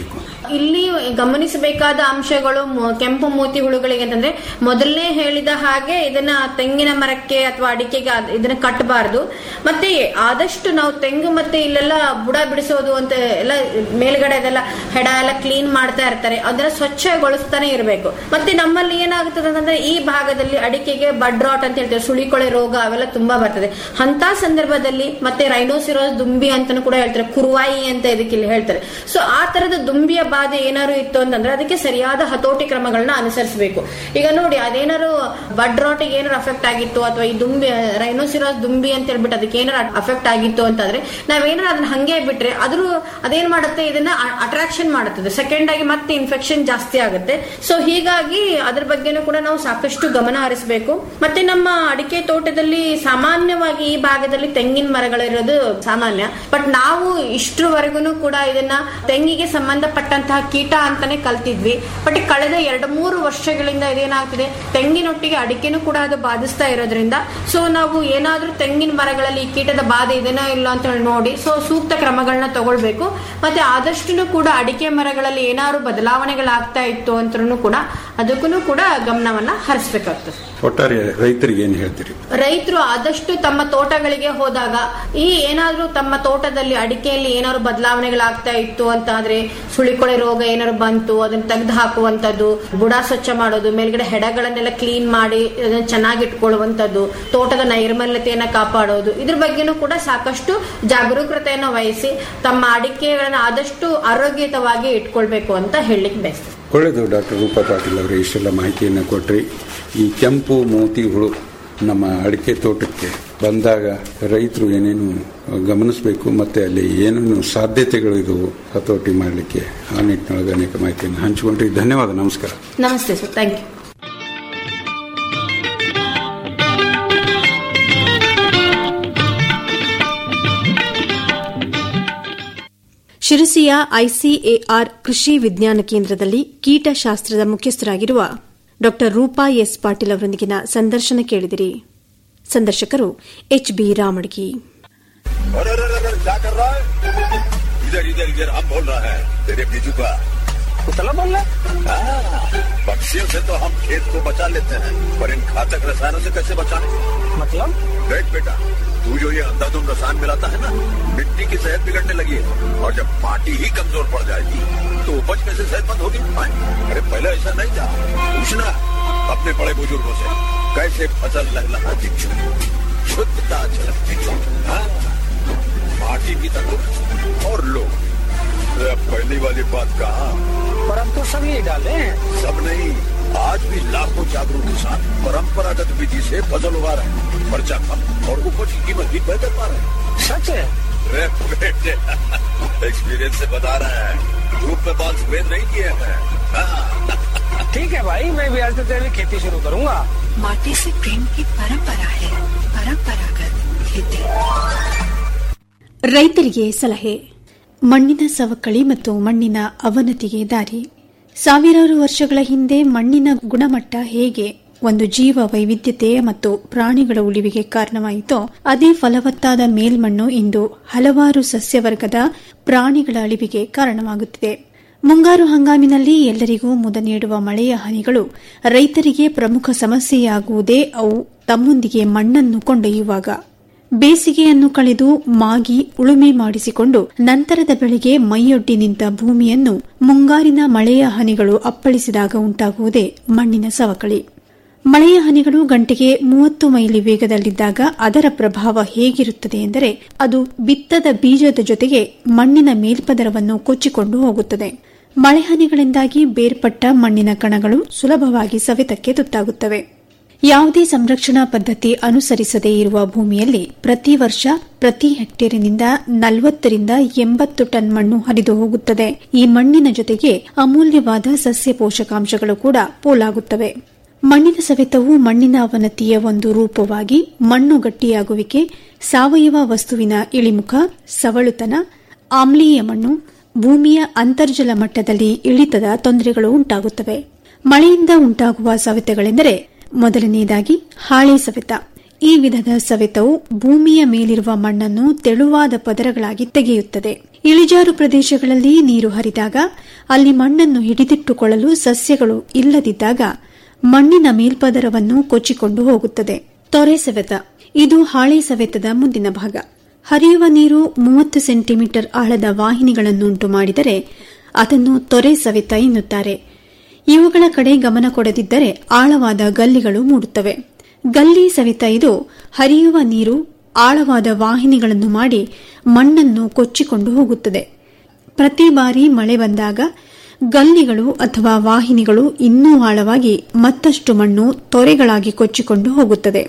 Speaker 7: ಇಲ್ಲಿ ಗಮನಿಸಬೇಕಾದ ಅಂಶಗಳು ಮೊ- ಕೆಂಪು ಮೂತಿ ಹುಳುಗಳಿಗೆ ಅಂತಂದ್ರೆ ಮೊದಲನೇ ಹೇಳಿದ ಹಾಗೆ ಇದನ್ನ ತೆಂಗಿನ ಮರಕ್ಕೆ ಅಥವಾ ಅಡಿಕೆಗೆ ಅದ್- ಇದನ್ನ ಕಟ್ಟಬಾರ್ದು ಮತ್ತೆ ಆದಷ್ಟು ನಾವು ತೆಂಗು ಮತ್ತೆ ಇಲ್ಲೆಲ್ಲ ಬುಡ ಬಿಡಿಸೋದು ಅಂತ ಎಲ್ಲ ಮೇಲ್ಗಡೆ ಅದೆಲ್ಲ ಹೆಡ ಎಲ್ಲ ಕ್ಲೀನ್ ಮಾಡ್ತಾ ಇರ್ತಾರೆ ಅದನ್ನ ಸ್ವಚ್ಛಗೊಳಿಸ್ತಾನೆ ಇರಬೇಕು ಮತ್ತೆ ನಮ್ಮಲ್ಲಿ ಏನಾಗುತ್ತದೆ ಅಂತಂದ್ರೆ ಈ ಭಾಗದಲ್ಲಿ ಅಡಿಕೆಗೆ ಬಡ್ ರಾಟ್ ಅಂತ ಹೇಳ್ತೇವೆ ಸುಳಿಕೊಳೆ ರೋಗ ಅವೆಲ್ಲ ತುಂಬಾ ಬರ್ತದೆ ಅಂತ ಸಂದರ್ಭದಲ್ಲಿ ಮತ್ತೆ ರೈನೋಸಿರೋಸ್ ದುಂಬಿ ಅಂತಾನು ಕೂಡ ಹೇಳ್ತಾರೆ ಕುರುವಾಯಿ ಅಂತ ಇದಕ್ಕೆ ಇಲ್ಲಿ ಹೇಳ್ತಾರೆ ಸೊ ಆ ತರದ ದುಂಬಿಯ ಬಾಧೆ ಏನಾದ್ರು ಇತ್ತು ಅಂತಂದ್ರೆ ಅದಕ್ಕೆ ಸರಿಯಾದ ಹತೋಟಿ ಕ್ರಮಗಳನ್ನ ಅನುಸರಿಸಬೇಕು ಈಗ ನೋಡಿ ಅದೇನಾದ್ರು ಬಡ್ ರಾಟಿಗೆ ಏನಾರು ಅಫೆಕ್ಟ್ ಆಗಿತ್ತು ಅಥವಾ ಈ ದುಂಬಿ ರೈನೋಸಿರೋಸ್ ದುಂಬಿ ಅಂತ ಹೇಳ್ಬಿಟ್ಟು ಅದಕ್ಕೆ ಏನಾರು ಅಫೆಕ್ಟ್ ಆಗಿತ್ತು ಅಂತಂದ್ರೆ ನಾವೇನಾರು ಅದನ್ನ ಹಂಗೆ ಬಿಟ್ರೆ ಅದ್ರ ಅದೇನ್ ಮಾಡುತ್ತೆ ಇದನ್ನ ಅಟ್ರಾಕ್ಷನ್ ಮಾಡುತ್ತದೆ ಸೆಕೆಂಡ್ ಆಗಿ ಮತ್ತೆ ಇನ್ಫೆಕ್ಷನ್ ಜಾಸ್ತಿ ಆಗುತ್ತೆ ಸೊ ಹೀಗಾಗಿ ಅದ್ರ ಬಗ್ಗೆನೂ ಕೂಡ ನಾವು ಸಾಕಷ್ಟು ಗಮನ ಹರಿಸಬೇಕು ಮತ್ತೆ ನಮ್ಮ ಅಡಿಕೆ ತೋಟದಲ್ಲಿ ಸಾಮಾನ್ಯವಾಗಿ ಈ ಭಾಗದಲ್ಲಿ ತೆಂಗಿನ ಮರಗಳಿರೋದು ಸಾಮಾನ್ಯ ಬಟ್ ನಾವು ಇಷ್ಟರವರೆಗೂ ಕೂಡ ಇದನ್ನ ತೆಂಗಿಗೆ ಸಂಬಂಧಪಟ್ಟಂತಹ ಕೀಟ ಅಂತಾನೆ ಕಲ್ತಿದ್ವಿ ಬಟ್ ಕಳೆದ ಎರಡು ಮೂರು ವರ್ಷಗಳಿಂದ ಇದೇನಾಗ್ತಿದೆ ತೆಂಗಿನೊಟ್ಟಿಗೆ ಅಡಿಕೆನೂ ಕೂಡ ಅದು ಬಾಧಿಸ್ತಾ ಇರೋದ್ರಿಂದ ಸೊ ನಾವು ಏನಾದ್ರೂ ತೆಂಗಿನ ಮರಗಳಲ್ಲಿ ಈ ಕೀಟದ ಬಾಧೆ ಇದೆನೋ ಇಲ್ಲ ಅಂತ ಹೇಳಿ ನೋಡಿ ಸೊ ಸೂಕ್ತ ಕ್ರಮಗಳನ್ನ ತಗೊಳ್ಬೇಕು ಮತ್ತೆ ಆದಷ್ಟು ಕೂಡ ಅಡಿಕೆ ಮರಗಳಲ್ಲಿ ಏನಾದ್ರು ಬದಲಾವಣೆಗಳಾಗ್ತಾ ಇತ್ತು ಅಂತೂ ಕೂಡ ಅದಕ್ಕೂ ಕೂಡ ಗಮನವನ್ನ ಹರಿಸ್ಬೇಕಾಗ್ತದೆ
Speaker 6: ಒಟ್ಟಾರೆ ರೈತರಿಗೆ ಏನು ಹೇಳ್ತೀರಿ
Speaker 7: ರೈತರು ಆದಷ್ಟು ತಮ್ಮ ತೋಟಗಳಿಗೆ ಹೋದಾಗ ಈ ಏನಾದ್ರೂ ತಮ್ಮ ತೋಟದಲ್ಲಿ ಅಡಿಕೆಯಲ್ಲಿ ಏನಾದ್ರು ಬದಲಾವಣೆಗಳಾಗ್ತಾ ಇತ್ತು ಅಂತ ಆದ್ರೆ ಸುಳಿಕೊಳೆ ರೋಗ ಏನಾದ್ರು ಬಂತು ಅದನ್ನ ತೆಗೆದು ಹಾಕುವಂತದ್ದು ಬುಡ ಸ್ವಚ್ಛ ಮಾಡೋದು ಮೇಲ್ಗಡೆ ಹೆಡಗಳನ್ನೆಲ್ಲ ಕ್ಲೀನ್ ಮಾಡಿ ಅದನ್ನ ಚೆನ್ನಾಗಿ ಇಟ್ಕೊಳ್ಳುವಂತದ್ದು ತೋಟದ ನೈರ್ಮಲ್ಯತೆಯನ್ನ ಕಾಪಾಡೋದು ಇದ್ರ ಬಗ್ಗೆನೂ ಕೂಡ ಸಾಕಷ್ಟು ಜಾಗರೂಕತೆಯನ್ನು ವಹಿಸಿ ತಮ್ಮ ಅಡಿಕೆಗಳನ್ನ ಆದಷ್ಟು ಆರೋಗ್ಯಯುತವಾಗಿ ಇಟ್ಕೊಳ್ಬೇಕು ಅಂತ ಹೇಳಲಿಕ್ಕೆ ಬಯಸ್ತೇನೆ
Speaker 6: ಒಳ್ಳೆಯದು ಡಾಕ್ಟರ್ ರೂಪಾ ಪಾಟೀಲ್ ಅವರೇ ಇಷ್ಟೆಲ್ಲ ಮಾಹಿತಿಯನ್ನು ಕೊಟ್ರಿ ಈ ಕೆಂಪು ಮೋತಿ ಹುಳು ನಮ್ಮ ಅಡಿಕೆ ತೋಟಕ್ಕೆ ಬಂದಾಗ ರೈತರು ಏನೇನು ಗಮನಿಸಬೇಕು ಮತ್ತೆ ಅಲ್ಲಿ ಏನೇನು ಸಾಧ್ಯತೆಗಳು ಇದ್ದವು ಹತೋಟಿ ಮಾಡಲಿಕ್ಕೆ ಆ ನಿಟ್ಟಿನೊಳಗೆ ಅನೇಕ ಮಾಹಿತಿಯನ್ನು ಹಂಚಿಕೊಂಡ್ರಿ ಧನ್ಯವಾದ ನಮಸ್ಕಾರ
Speaker 7: ನಮಸ್ತೆ ಸರ್ ಥ್ಯಾಂಕ್ ಯು
Speaker 5: ಶಿರಸಿಯ ಐಸಿಎಆರ್ ಕೃಷಿ ವಿಜ್ಞಾನ ಕೇಂದ್ರದಲ್ಲಿ ಕೀಟಶಾಸ್ತ್ರದ ಮುಖ್ಯಸ್ಥರಾಗಿರುವ ಡಾ ರೂಪಾ ಎಸ್ ಪಾಟೀಲ್ ಅವರೊಂದಿಗಿನ ಸಂದರ್ಶನ ಕೇಳಿದಿರಿ ಸಂದರ್ಶಕರು ಎಚ್ ಬಿ ರಾಮಡ್ಗಿ
Speaker 2: अरे अरे अरे क्या कर रहा है इधर इधर इधर हम बोल रहा है तेरे बीजू का कुतला बोल रहा पक्षियों से तो हम खेत को बचा लेते हैं पर इन घातक रसायनों से कैसे बचाएं मतलब देख बेटा तू जो ये अंधाधुंध रसायन मिलाता है ना मिट्टी की सेहत बिगड़ने लगी है और जब माटी ही कमजोर पड़ जाएगी तो उपज कैसे सेहतमंद होगी हाँ? अरे पहले ऐसा नहीं था पूछना अपने बड़े बुजुर्गों से कैसे फसल लहलहाती थी शुद्धता झलकती थी हाँ? पार्टी की तंदुरुस्त और लोग अरे अब पहली वाली बात कहा
Speaker 8: पर हम तो सब यही डाले हैं
Speaker 2: सब नहीं आज भी लाखों जागरूक किसान परंपरागत विधि से फसल उगा रहे हैं खर्चा कम और उपज की कीमत भी बेहतर पा रहे हैं
Speaker 8: सच है
Speaker 2: अरे बेटे एक्सपीरियंस से बता रहे हैं धूप में बाल सफेद नहीं किए हैं हाँ,
Speaker 8: ठीक है भाई मैं भी आज से तेरी खेती शुरू करूंगा
Speaker 9: माटी से प्रेम की परंपरा है परंपरागत खेती
Speaker 5: ರೈತರಿಗೆ ಸಲಹೆ ಮಣ್ಣಿನ ಸವಕಳಿ ಮತ್ತು ಮಣ್ಣಿನ ಅವನತಿಗೆ ದಾರಿ ಸಾವಿರಾರು ವರ್ಷಗಳ ಹಿಂದೆ ಮಣ್ಣಿನ ಗುಣಮಟ್ಟ ಹೇಗೆ ಒಂದು ಜೀವ ವೈವಿಧ್ಯತೆ ಮತ್ತು ಪ್ರಾಣಿಗಳ ಉಳಿವಿಗೆ ಕಾರಣವಾಯಿತೋ ಅದೇ ಫಲವತ್ತಾದ ಮೇಲ್ಮಣ್ಣು ಇಂದು ಹಲವಾರು ಸಸ್ಯವರ್ಗದ ಪ್ರಾಣಿಗಳ ಅಳಿವಿಗೆ ಕಾರಣವಾಗುತ್ತಿದೆ ಮುಂಗಾರು ಹಂಗಾಮಿನಲ್ಲಿ ಎಲ್ಲರಿಗೂ ಮುದ ನೀಡುವ ಮಳೆಯ ಹನಿಗಳು ರೈತರಿಗೆ ಪ್ರಮುಖ ಸಮಸ್ಯೆಯಾಗುವುದೇ ಅವು ತಮ್ಮೊಂದಿಗೆ ಮಣ್ಣನ್ನು ಕೊಂಡೊಯ್ಯುವಾಗ ಬೇಸಿಗೆಯನ್ನು ಕಳೆದು ಮಾಗಿ ಉಳುಮೆ ಮಾಡಿಸಿಕೊಂಡು ನಂತರದ ಬೆಳೆಗೆ ಮೈಯೊಡ್ಡಿ ನಿಂತ ಭೂಮಿಯನ್ನು ಮುಂಗಾರಿನ ಮಳೆಯ ಹನಿಗಳು ಅಪ್ಪಳಿಸಿದಾಗ ಉಂಟಾಗುವುದೇ ಮಣ್ಣಿನ ಸವಕಳಿ ಮಳೆಯ ಹನಿಗಳು ಗಂಟೆಗೆ ಮೂವತ್ತು ಮೈಲಿ ವೇಗದಲ್ಲಿದ್ದಾಗ ಅದರ ಪ್ರಭಾವ ಹೇಗಿರುತ್ತದೆ ಎಂದರೆ ಅದು ಬಿತ್ತದ ಬೀಜದ ಜೊತೆಗೆ ಮಣ್ಣಿನ ಮೇಲ್ಪದರವನ್ನು ಕೊಚ್ಚಿಕೊಂಡು ಹೋಗುತ್ತದೆ ಮಳೆಹನಿಗಳಿಂದಾಗಿ ಬೇರ್ಪಟ್ಟ ಮಣ್ಣಿನ ಕಣಗಳು ಸುಲಭವಾಗಿ ಸವೆತಕ್ಕೆ ತುತ್ತಾಗುತ್ತವೆ ಯಾವುದೇ ಸಂರಕ್ಷಣಾ ಪದ್ಧತಿ ಅನುಸರಿಸದೇ ಇರುವ ಭೂಮಿಯಲ್ಲಿ ಪ್ರತಿ ವರ್ಷ ಪ್ರತಿ ಹೆಕ್ಟೇರಿನಿಂದ ನಲವತ್ತರಿಂದ ಎಂಬತ್ತು ಟನ್ ಮಣ್ಣು ಹರಿದು ಹೋಗುತ್ತದೆ ಈ ಮಣ್ಣಿನ ಜೊತೆಗೆ ಅಮೂಲ್ಯವಾದ ಸಸ್ಯ ಪೋಷಕಾಂಶಗಳು ಕೂಡ ಪೋಲಾಗುತ್ತವೆ ಮಣ್ಣಿನ ಸವೆತವು ಮಣ್ಣಿನ ಅವನತಿಯ ಒಂದು ರೂಪವಾಗಿ ಮಣ್ಣು ಗಟ್ಟಿಯಾಗುವಿಕೆ ಸಾವಯವ ವಸ್ತುವಿನ ಇಳಿಮುಖ ಸವಳುತನ ಆಮ್ಲೀಯ ಮಣ್ಣು ಭೂಮಿಯ ಅಂತರ್ಜಲ ಮಟ್ಟದಲ್ಲಿ ಇಳಿತದ ತೊಂದರೆಗಳು ಉಂಟಾಗುತ್ತವೆ ಮಳೆಯಿಂದ ಉಂಟಾಗುವ ಸವೆತಗಳೆಂದರೆ ಮೊದಲನೆಯದಾಗಿ ಹಾಳೆ ಸವೆತ ಈ ವಿಧದ ಸವೆತವು ಭೂಮಿಯ ಮೇಲಿರುವ ಮಣ್ಣನ್ನು ತೆಳುವಾದ ಪದರಗಳಾಗಿ ತೆಗೆಯುತ್ತದೆ ಇಳಿಜಾರು ಪ್ರದೇಶಗಳಲ್ಲಿ ನೀರು ಹರಿದಾಗ ಅಲ್ಲಿ ಮಣ್ಣನ್ನು ಹಿಡಿದಿಟ್ಟುಕೊಳ್ಳಲು ಸಸ್ಯಗಳು ಇಲ್ಲದಿದ್ದಾಗ ಮಣ್ಣಿನ ಮೇಲ್ಪದರವನ್ನು ಕೊಚ್ಚಿಕೊಂಡು ಹೋಗುತ್ತದೆ ತೊರೆ ಸವೆತ ಇದು ಹಾಳೆ ಸವೆತದ ಮುಂದಿನ ಭಾಗ ಹರಿಯುವ ನೀರು ಮೂವತ್ತು ಸೆಂಟಿಮೀಟರ್ ಆಳದ ವಾಹಿನಿಗಳನ್ನುಂಟು ಮಾಡಿದರೆ ಅದನ್ನು ತೊರೆ ಸವೆತ ಎನ್ನುತ್ತಾರೆ ಇವುಗಳ ಕಡೆ ಗಮನ ಕೊಡದಿದ್ದರೆ ಆಳವಾದ ಗಲ್ಲಿಗಳು ಮೂಡುತ್ತವೆ ಗಲ್ಲಿ ಸವೆತ ಇದು ಹರಿಯುವ ನೀರು ಆಳವಾದ ವಾಹಿನಿಗಳನ್ನು ಮಾಡಿ ಮಣ್ಣನ್ನು ಕೊಚ್ಚಿಕೊಂಡು ಹೋಗುತ್ತದೆ ಪ್ರತಿ ಬಾರಿ ಮಳೆ ಬಂದಾಗ ಗಲ್ಲಿಗಳು ಅಥವಾ ವಾಹಿನಿಗಳು ಇನ್ನೂ ಆಳವಾಗಿ ಮತ್ತಷ್ಟು ಮಣ್ಣು ತೊರೆಗಳಾಗಿ ಕೊಚ್ಚಿಕೊಂಡು ಹೋಗುತ್ತದೆ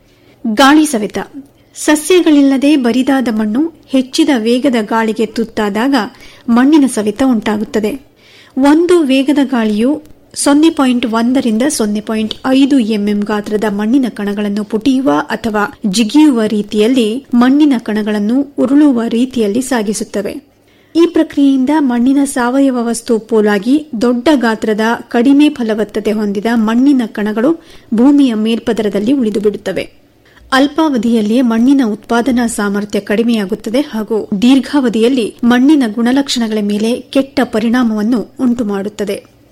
Speaker 5: ಗಾಳಿ ಸವೆತ ಸಸ್ಯಗಳಿಲ್ಲದೆ ಬರಿದಾದ ಮಣ್ಣು ಹೆಚ್ಚಿದ ವೇಗದ ಗಾಳಿಗೆ ತುತ್ತಾದಾಗ ಮಣ್ಣಿನ ಸವೆತ ಉಂಟಾಗುತ್ತದೆ ಒಂದು ವೇಗದ ಗಾಳಿಯು ಸೊನ್ನೆ ಪಾಯಿಂಟ್ ಒಂದರಿಂದ ಸೊನ್ನೆ ಪಾಯಿಂಟ್ ಐದು ಎಂಎಂ ಗಾತ್ರದ ಮಣ್ಣಿನ ಕಣಗಳನ್ನು ಪುಟಿಯುವ ಅಥವಾ ಜಿಗಿಯುವ ರೀತಿಯಲ್ಲಿ ಮಣ್ಣಿನ ಕಣಗಳನ್ನು ಉರುಳುವ ರೀತಿಯಲ್ಲಿ ಸಾಗಿಸುತ್ತವೆ ಈ ಪ್ರಕ್ರಿಯೆಯಿಂದ ಮಣ್ಣಿನ ಸಾವಯವ ವಸ್ತು ಪೋಲಾಗಿ ದೊಡ್ಡ ಗಾತ್ರದ ಕಡಿಮೆ ಫಲವತ್ತತೆ ಹೊಂದಿದ ಮಣ್ಣಿನ ಕಣಗಳು ಭೂಮಿಯ ಮೇಲ್ಪದರದಲ್ಲಿ ಉಳಿದುಬಿಡುತ್ತವೆ ಅಲ್ಪಾವಧಿಯಲ್ಲಿಯೇ ಮಣ್ಣಿನ ಉತ್ಪಾದನಾ ಸಾಮರ್ಥ್ಯ ಕಡಿಮೆಯಾಗುತ್ತದೆ ಹಾಗೂ ದೀರ್ಘಾವಧಿಯಲ್ಲಿ ಮಣ್ಣಿನ ಗುಣಲಕ್ಷಣಗಳ ಮೇಲೆ ಕೆಟ್ಟ ಪರಿಣಾಮವನ್ನು ಉಂಟುಮಾಡುತ್ತದೆ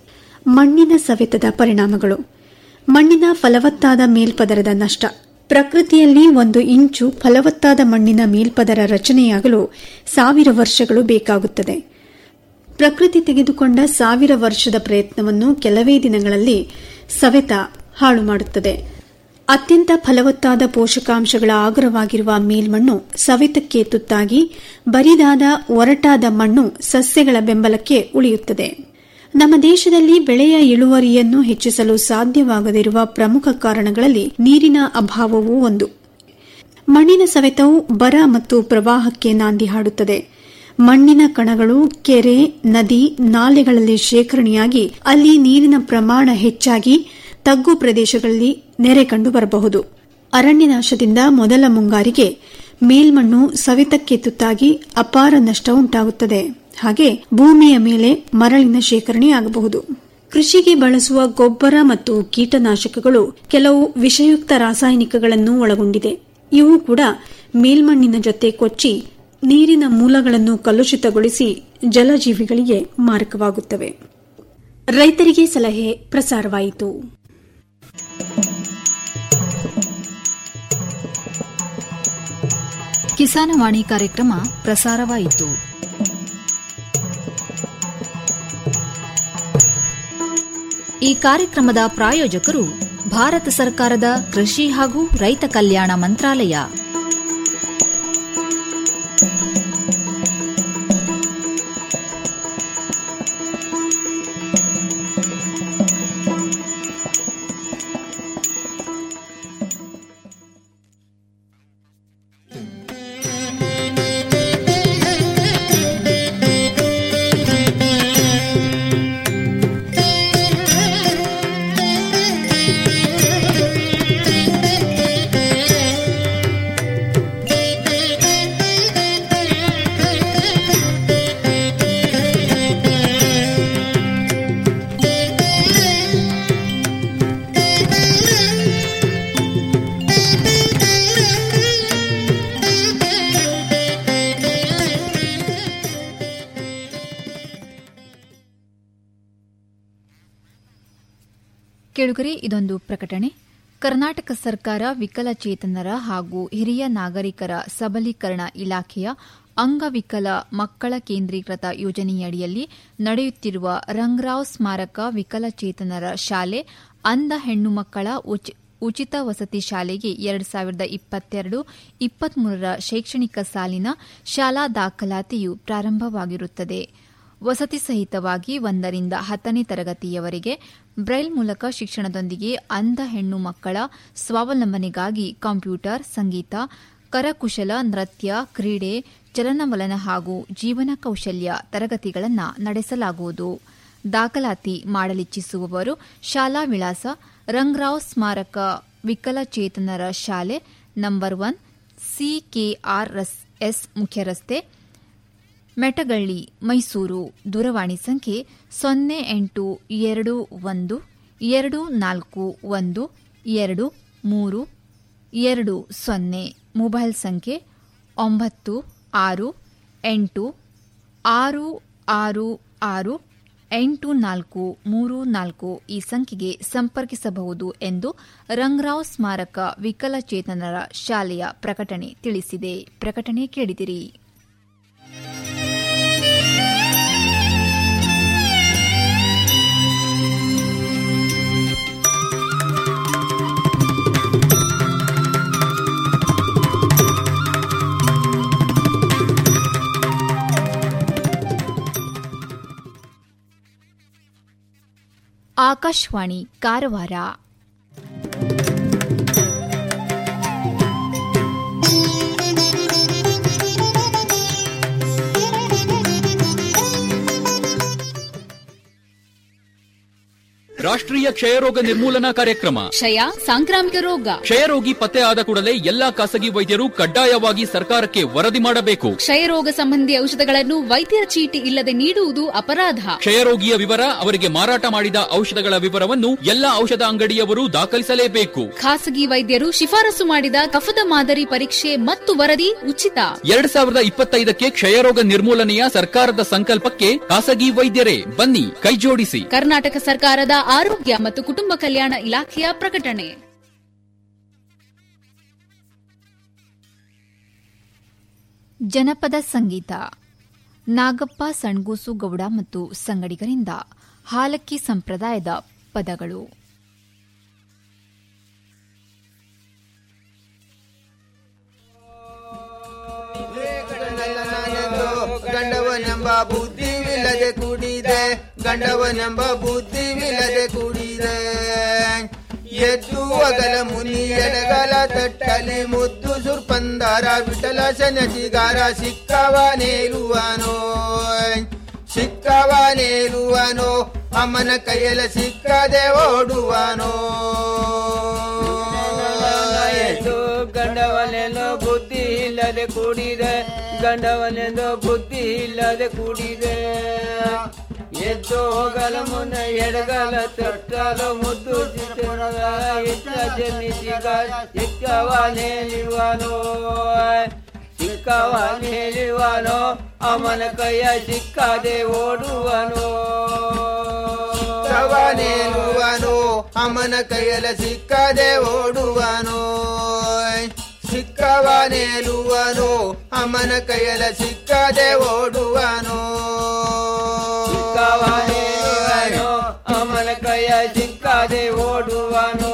Speaker 5: ಮಣ್ಣಿನ ಸವೆತದ ಪರಿಣಾಮಗಳು ಮಣ್ಣಿನ ಫಲವತ್ತಾದ ಮೇಲ್ಪದರದ ನಷ್ಟ ಪ್ರಕೃತಿಯಲ್ಲಿ ಒಂದು ಇಂಚು ಫಲವತ್ತಾದ ಮಣ್ಣಿನ ಮೇಲ್ಪದರ ರಚನೆಯಾಗಲು ಸಾವಿರ ವರ್ಷಗಳು ಬೇಕಾಗುತ್ತದೆ ಪ್ರಕೃತಿ ತೆಗೆದುಕೊಂಡ ಸಾವಿರ ವರ್ಷದ ಪ್ರಯತ್ನವನ್ನು ಕೆಲವೇ ದಿನಗಳಲ್ಲಿ ಸವೆತ ಹಾಳು ಮಾಡುತ್ತದೆ ಅತ್ಯಂತ ಫಲವತ್ತಾದ ಪೋಷಕಾಂಶಗಳ ಆಗರವಾಗಿರುವ ಮೇಲ್ಮಣ್ಣು ಸವೆತಕ್ಕೆ ತುತ್ತಾಗಿ ಬರಿದಾದ ಒರಟಾದ ಮಣ್ಣು ಸಸ್ಯಗಳ ಬೆಂಬಲಕ್ಕೆ ಉಳಿಯುತ್ತದೆ ನಮ್ಮ ದೇಶದಲ್ಲಿ ಬೆಳೆಯ ಇಳುವರಿಯನ್ನು ಹೆಚ್ಚಿಸಲು ಸಾಧ್ಯವಾಗದಿರುವ ಪ್ರಮುಖ ಕಾರಣಗಳಲ್ಲಿ ನೀರಿನ ಅಭಾವವೂ ಒಂದು ಮಣ್ಣಿನ ಸವೆತವು ಬರ ಮತ್ತು ಪ್ರವಾಹಕ್ಕೆ ನಾಂದಿ ಹಾಡುತ್ತದೆ ಮಣ್ಣಿನ ಕಣಗಳು ಕೆರೆ ನದಿ ನಾಲೆಗಳಲ್ಲಿ ಶೇಖರಣೆಯಾಗಿ ಅಲ್ಲಿ ನೀರಿನ ಪ್ರಮಾಣ ಹೆಚ್ಚಾಗಿ ತಗ್ಗು ಪ್ರದೇಶಗಳಲ್ಲಿ ನೆರೆ ಕಂಡು ಬರಬಹುದು ಅರಣ್ಯನಾಶದಿಂದ ಮೊದಲ ಮುಂಗಾರಿಗೆ ಮೇಲ್ಮಣ್ಣು ಸವೆತಕ್ಕೆ ತುತ್ತಾಗಿ ಅಪಾರ ನಷ್ಟ ಉಂಟಾಗುತ್ತದೆ ಹಾಗೆ ಭೂಮಿಯ ಮೇಲೆ ಮರಳಿನ ಶೇಖರಣೆಯಾಗಬಹುದು ಕೃಷಿಗೆ ಬಳಸುವ ಗೊಬ್ಬರ ಮತ್ತು ಕೀಟನಾಶಕಗಳು ಕೆಲವು ವಿಷಯುಕ್ತ ರಾಸಾಯನಿಕಗಳನ್ನು ಒಳಗೊಂಡಿದೆ ಇವು ಕೂಡ ಮೇಲ್ಮಣ್ಣಿನ ಜೊತೆ ಕೊಚ್ಚಿ ನೀರಿನ ಮೂಲಗಳನ್ನು ಕಲುಷಿತಗೊಳಿಸಿ ಜಲಜೀವಿಗಳಿಗೆ ಮಾರಕವಾಗುತ್ತವೆ ರೈತರಿಗೆ ಸಲಹೆ ಪ್ರಸಾರವಾಯಿತು
Speaker 1: ಕಿಸಾನವಾಣಿ ಕಾರ್ಯಕ್ರಮ ಪ್ರಸಾರವಾಯಿತು ಈ ಕಾರ್ಯಕ್ರಮದ ಪ್ರಾಯೋಜಕರು ಭಾರತ ಸರ್ಕಾರದ ಕೃಷಿ ಹಾಗೂ ರೈತ ಕಲ್ಯಾಣ ಮಂತ್ರಾಲಯ ಕೇಳುಗರೆ ಇದೊಂದು ಪ್ರಕಟಣೆ ಕರ್ನಾಟಕ ಸರ್ಕಾರ ವಿಕಲಚೇತನರ ಹಾಗೂ ಹಿರಿಯ ನಾಗರಿಕರ ಸಬಲೀಕರಣ ಇಲಾಖೆಯ ಅಂಗವಿಕಲ ಮಕ್ಕಳ ಕೇಂದ್ರೀಕೃತ ಯೋಜನೆಯಡಿಯಲ್ಲಿ ನಡೆಯುತ್ತಿರುವ ರಂಗರಾವ್ ಸ್ಮಾರಕ ವಿಕಲಚೇತನರ ಶಾಲೆ ಅಂಧ ಹೆಣ್ಣು ಮಕ್ಕಳ ಉಚಿತ ವಸತಿ ಶಾಲೆಗೆ ಎರಡು ಸಾವಿರದ ಇಪ್ಪತ್ತೆರಡು ಇಪ್ಪತ್ಮೂರರ ಶೈಕ್ಷಣಿಕ ಸಾಲಿನ ಶಾಲಾ ದಾಖಲಾತಿಯು ಪ್ರಾರಂಭವಾಗಿರುತ್ತದೆ ವಸತಿ ಸಹಿತವಾಗಿ ಒಂದರಿಂದ ಹತ್ತನೇ ತರಗತಿಯವರೆಗೆ ಬ್ರೈಲ್ ಮೂಲಕ ಶಿಕ್ಷಣದೊಂದಿಗೆ ಅಂಧ ಹೆಣ್ಣು ಮಕ್ಕಳ ಸ್ವಾವಲಂಬನೆಗಾಗಿ ಕಂಪ್ಯೂಟರ್ ಸಂಗೀತ ಕರಕುಶಲ ನೃತ್ಯ ಕ್ರೀಡೆ ಚಲನವಲನ ಹಾಗೂ ಜೀವನ ಕೌಶಲ್ಯ ತರಗತಿಗಳನ್ನು ನಡೆಸಲಾಗುವುದು ದಾಖಲಾತಿ ಮಾಡಲಿಚ್ಛಿಸುವವರು ಶಾಲಾ ವಿಳಾಸ ರಂಗರಾವ್ ಸ್ಮಾರಕ ವಿಕಲಚೇತನರ ಶಾಲೆ ನಂಬರ್ ಒನ್ ಸಿಕೆಆರ್ ಎಸ್ ಮುಖ್ಯ ರಸ್ತೆ ಮೆಟಗಳ್ಳಿ ಮೈಸೂರು ದೂರವಾಣಿ ಸಂಖ್ಯೆ ಸೊನ್ನೆ ಎಂಟು ಎರಡು ಒಂದು ಎರಡು ನಾಲ್ಕು ಒಂದು ಎರಡು ಮೂರು ಎರಡು ಸೊನ್ನೆ ಮೊಬೈಲ್ ಸಂಖ್ಯೆ ಒಂಬತ್ತು ಆರು ಎಂಟು ಆರು ಆರು ಆರು ಎಂಟು ನಾಲ್ಕು ಮೂರು ನಾಲ್ಕು ಈ ಸಂಖ್ಯೆಗೆ ಸಂಪರ್ಕಿಸಬಹುದು ಎಂದು ರಂಗರಾವ್ ಸ್ಮಾರಕ ವಿಕಲಚೇತನರ ಶಾಲೆಯ ಪ್ರಕಟಣೆ ತಿಳಿಸಿದೆ ಪ್ರಕಟಣೆ ಕೇಳಿದಿರಿ ಆಕಾಶವಾಣಿ ಕಾರವಾರ
Speaker 10: ರಾಷ್ಟ್ರೀಯ ಕ್ಷಯರೋಗ ನಿರ್ಮೂಲನಾ ಕಾರ್ಯಕ್ರಮ
Speaker 11: ಕ್ಷಯ ಸಾಂಕ್ರಾಮಿಕ ರೋಗ
Speaker 10: ಕ್ಷಯರೋಗಿ ಪತ್ತೆ ಆದ ಕೂಡಲೇ ಎಲ್ಲಾ ಖಾಸಗಿ ವೈದ್ಯರು ಕಡ್ಡಾಯವಾಗಿ ಸರ್ಕಾರಕ್ಕೆ ವರದಿ ಮಾಡಬೇಕು
Speaker 11: ಕ್ಷಯರೋಗ ಸಂಬಂಧಿ ಔಷಧಗಳನ್ನು ವೈದ್ಯರ ಚೀಟಿ ಇಲ್ಲದೆ ನೀಡುವುದು ಅಪರಾಧ
Speaker 10: ಕ್ಷಯರೋಗಿಯ ವಿವರ ಅವರಿಗೆ ಮಾರಾಟ ಮಾಡಿದ ಔಷಧಗಳ ವಿವರವನ್ನು ಎಲ್ಲಾ ಔಷಧ ಅಂಗಡಿಯವರು ದಾಖಲಿಸಲೇಬೇಕು
Speaker 11: ಖಾಸಗಿ ವೈದ್ಯರು ಶಿಫಾರಸು ಮಾಡಿದ ಕಫದ ಮಾದರಿ ಪರೀಕ್ಷೆ ಮತ್ತು ವರದಿ ಉಚಿತ
Speaker 10: ಎರಡ್ ಸಾವಿರದ ಇಪ್ಪತ್ತೈದಕ್ಕೆ ಕ್ಷಯರೋಗ ನಿರ್ಮೂಲನೆಯ ಸರ್ಕಾರದ ಸಂಕಲ್ಪಕ್ಕೆ ಖಾಸಗಿ ವೈದ್ಯರೇ ಬನ್ನಿ ಕೈಜೋಡಿಸಿ
Speaker 11: ಕರ್ನಾಟಕ ಸರ್ಕಾರದ ಆರೋಗ್ಯ ಮತ್ತು ಕುಟುಂಬ ಕಲ್ಯಾಣ ಇಲಾಖೆಯ ಪ್ರಕಟಣೆ
Speaker 1: ಜನಪದ ಸಂಗೀತ ನಾಗಪ್ಪ ಸಣ್ಗೂಸು ಗೌಡ ಮತ್ತು ಸಂಗಡಿಗರಿಂದ ಹಾಲಕ್ಕಿ ಸಂಪ್ರದಾಯದ ಪದಗಳು
Speaker 12: ಗಂಡವನೆಂಬ ಬುದ್ಧಿವಿಲ್ಲದೆ ಕೂಡಿದೆ ಗಂಡವನೆಂಬ ಬುದ್ಧಿವಿಲ್ಲದೆ ಕೂಡಿದೆ ಎದ್ದು ಅಗಲ ಮುನಿ ಎಡಗಲ ತಟ್ಟಲಿ ಮುದ್ದು ಸುರ್ಪಂದಾರ ವಿಠಲ ಸನಜಿಗಾರ ಸಿಕ್ಕವ ನೇರುವನೋ ಸಿಕ್ಕವ ನೇರುವನೋ ಅಮ್ಮನ ಕೈಯಲ ಸಿಕ್ಕದೆ ಓಡುವನೋ
Speaker 13: ಎದ್ದು ಗಂಡವನೆಂದು ಬುದ್ಧಿ ಇಲ್ಲದೆ ಕೂಡಿದೆ ಗಂಡವನೆಂದು ಬುದ್ಧಿ ಇಲ್ಲದೆ ಕೂಡಿದೆ ಎದ್ದು ಹೋಗಲು ಮುನ್ನ ಎಡಗಲ ತೊಟ್ಟಲು ಮುದ್ದು ಚಿತ್ರದ ಎತ್ತ ಜನಿಸಿಗ ಸಿಕ್ಕವನೇಲಿವನೋ ಸಿಕ್ಕವನೇಲಿವನೋ ಅಮನ ಕೈಯ ಸಿಕ್ಕದೆ ಓಡುವನೋ
Speaker 12: ಸಿಕ್ಕವನೇಲುವನೋ ಅಮ್ಮನ ಕೈಯಲ ಸಿಕ್ಕದೆ ಓಡುವನೋ ಸಿಕ್ಕವನೇಲುವನೋ ಅಮ್ಮನ ಕೈಯಲ ಸಿಕ್ಕದೆ ಓಡುವನೋ
Speaker 13: ಸಿಕ್ಕವನೇಲುವನೋ ಅಮನ ಕೈಯ ಸಿಕ್ಕದೆ ಓಡುವನೋ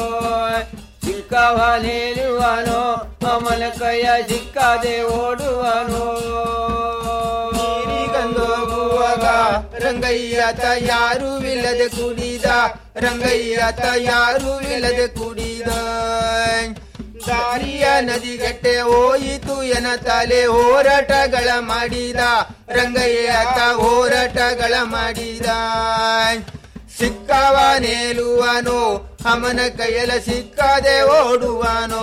Speaker 13: ಸಿಕ್ಕವನೇಲುವನೋ ಅಮನ ಕೈಯ ಸಿಕ್ಕದೆ ಓಡುವನೋ
Speaker 12: ಹೋಗುವಾಗ ರಂಗಯ್ಯತ ಯಾರು ಇಲ್ಲದೆ ಕುಡಿದ ರಂಗಯ್ಯತ ಯಾರು ಇಲ್ಲದೆ ಕುಡಿದ ದಾರಿಯ ನದಿಗಟ್ಟೆ ಹೋಯಿತು ಎನ ತಲೆ ಹೋರಾಟಗಳ ಮಾಡಿದ ರಂಗಯ್ಯತ ಹೋರಾಟಗಳ ಮಾಡಿದ ಸಿಕ್ಕವ ನೇಲುವನೋ ಅಮನ ಕೈಯಲ ಸಿಕ್ಕದೆ ಓಡುವನೋ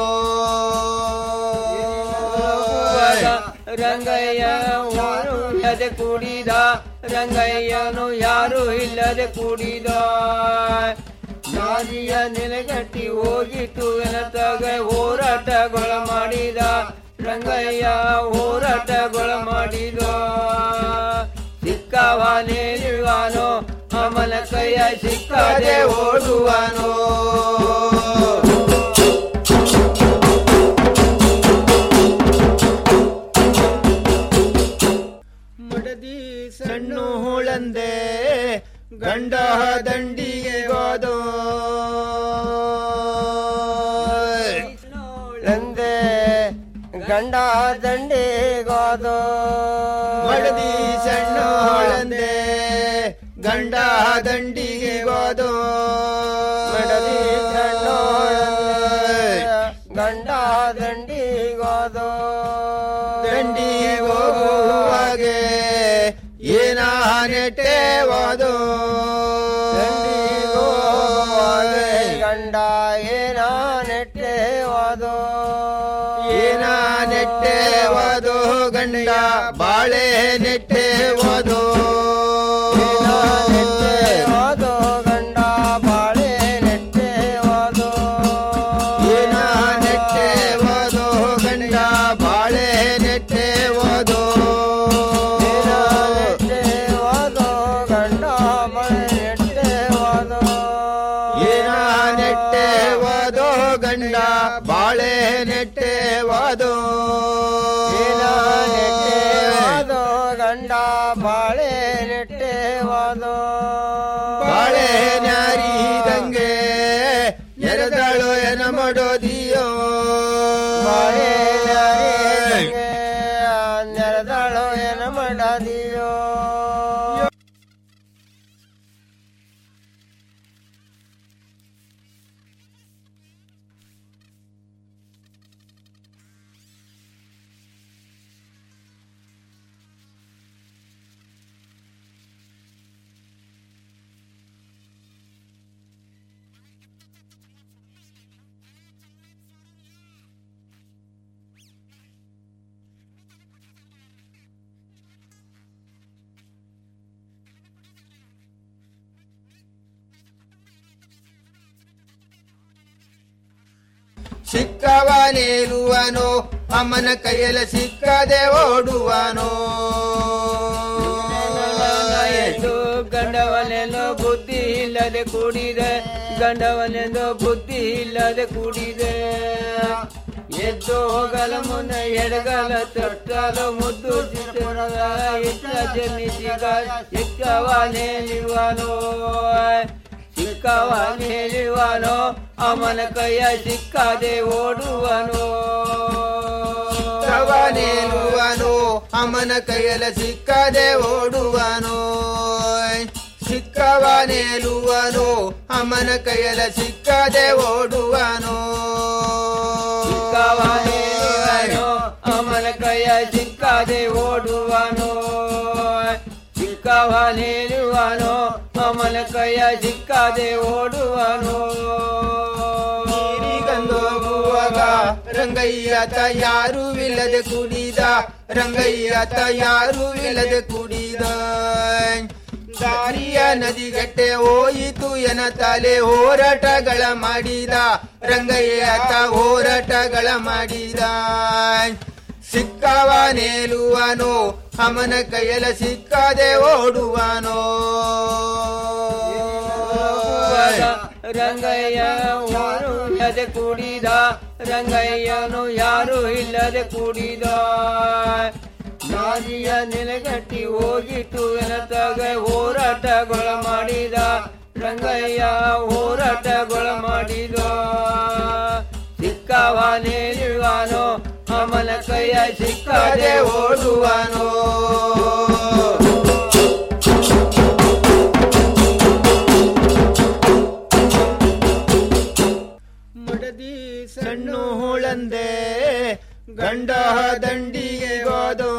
Speaker 13: ರಂಗಯ್ಯ ಯಾರು ಇಲ್ಲದೆ ಕೂಡಿದ ರಂಗಯ್ಯನು ಯಾರು ಇಲ್ಲದೆ ಕೂಡಿದ ನಾದಿಯ ನೆಲೆಗಟ್ಟಿ ಹೋಗಿತು ಎನತಾಗ ಹೋರಾಟಗಳ ಮಾಡಿದ ರಂಗಯ್ಯ ಹೋರಾಟಗಳ ಮಾಡಿದ ಸಿಕ್ಕವನೇಲಿವಾನೋ ಅಮನ ಕೈಯ ಸಿಕ್ಕದೆ ಓಡುವನೋ ಮಡದಿ ಸಣ್ಣ ಹುಳಂದೆ ಗಂಡ ದಂಡಿಗೆ ಗೋದೋ
Speaker 14: ನಂದೆ ಗಂಡ ದಂಡಿಗೋದು
Speaker 12: ಮಡದಿ ಸಣ್ಣ ಹುಳಂದೆ ಗಂಡ ದಂಡಿಗೆ ಗೋದೋ
Speaker 14: ಮಡದಿ ಸಣ್ಣೋಳಂದೆ ಗಂಡ ದಂಡಿಗೋದು
Speaker 12: ದಂಡಿಗೆ ಹೋಗುವಾಗೆ ಏನ ನೆಟ್ಟೆವಾದೋ
Speaker 14: ಗಂಡ ಏನ ನೆಟ್ಟೆವಾದು
Speaker 12: ಏನ ನೆಟ್ಟೆವಾದೋ ಗಂಡ ಬಾಳೆ ನೆಟ್ಟೆವಾದೋ
Speaker 14: ನೆಟ್ಟೆವಾದು ಗಂಡ ಬಾಳೆ ನೆಟ್ಟೆವಾದು
Speaker 12: ಏನ ನೆಟ್ಟೆ ನೆಟ್ಟೆ ಓದೋ ಗಂಡ ಬಾಳೆ ನೆಟ್ಟೆ ಓದೋ ಏನ ನೆಟ್ಟೆ ಓದೋ ಗಂಡ ಬಾಳೆ ನೆಟ್ಟೆ ಓದೋ
Speaker 14: ಗಂಡ ಬಾಳೆ ನೆಟ್ಟೆ ವಾದೋ
Speaker 12: ಬಾಳೆ ನ್ಯಾರಿದಂಗೆ ನೆರೆದಳು ಎನ ಮಾಡೋದಿಯೋ
Speaker 14: ಬಾಳೆ ನೆರೆದಳು ಏನ ಮಾಡದಿಯೋ
Speaker 12: ಸಿಕ್ಕವನೇರುವನೋ ಅಮ್ಮನ ಕೈಯಲ್ಲಿ ಸಿಕ್ಕದೆ ಓಡುವನೋ
Speaker 13: ಎಂದು ಗಂಡವನೆಂದು ಬುದ್ಧಿ ಇಲ್ಲದೆ ಕೂಡಿದೆ ಗಂಡವನೆಂದು ಬುದ್ಧಿ ಇಲ್ಲದೆ ಕೂಡಿದೆ ಎದ್ದು ಹೋಗಲ ಮುನ್ನ ಎಡಗಲ ತೊಟ್ಟಲು ಮುದ್ದು ಚಿತ್ತನದ ಇಷ್ಟ ಜನಿಸಿಗ ಸಿಕ್ಕವನೇಲಿರುವನೋ ಸಿಕ್ಕವನೇಲಿರುವನೋ ಅವನ ಕೈಯ ಸಿಕ್ಕದೆ ಓಡುವನೋ
Speaker 12: ಸಿಕ್ಕವನೇರುವನೋ ಅಮ್ಮನ ಕೈಯಲ್ಲಿ ಸಿಕ್ಕದೆ ಓಡುವನೋ ಸಿಕ್ಕವನೇರುವನೋ ಅಮ್ಮನ ಕೈಯಲ್ಲಿ ಸಿಕ್ಕದೆ ಓಡುವನೋ
Speaker 13: ಸಿಕ್ಕವನೇರುವನೋ ಅವನ ಕೈಯ ಸಿಕ್ಕದೆ ಓಡುವನೋ ಸಿಕ್ಕವನೇರುವನೋ ಅವನ ಕೈಯ ಸಿಕ್ಕದೆ ಓಡುವನೋ
Speaker 12: ಹೋಗುವಾಗ ರಂಗಯ್ಯ ಯಾರು ಇಲ್ಲದೆ ಕುಡಿದ ರಂಗಯ್ಯ ಯಾರು ಇಲ್ಲದೆ ಕುಡಿದ ದಾರಿಯ ನದಿಗಟ್ಟೆ ಹೋಯಿತು ಎನ ತಲೆ ಹೋರಾಟಗಳ ಮಾಡಿದ ರಂಗಯ್ಯ ಹೋರಾಟಗಳ ಮಾಡಿದ ಸಿಕ್ಕವ ನೇಲುವನೋ ಅಮನ ಕೈಯಲ ಸಿಕ್ಕದೆ ಓಡುವನೋ
Speaker 13: ರಂಗಯ್ಯ ಯಾರು ಇಲ್ಲದೆ ಕೂಡಿದ ರಂಗಯ್ಯನು ಯಾರು ಇಲ್ಲದೆ ಕೂಡಿದ ನಾದಿಯ ನೆಲೆಗಟ್ಟಿ ಹೋಗಿತ್ತು ಎನತಾಗ ಹೋರಾಟಗಳ ಮಾಡಿದ ರಂಗಯ್ಯ ಹೋರಾಟಗಳ ಮಾಡಿದ ಸಿಕ್ಕವನೇಲಿರುವನೋ ಅಮನ ಕೈಯ ಸಿಕ್ಕದೆ ಓಡುವನೋ
Speaker 12: ಮಡದಿ ಸಣ್ಣ ಹೋಳಂದೆ ಗಂಡ ದಂಡಿಗೆ ಗೋದೋ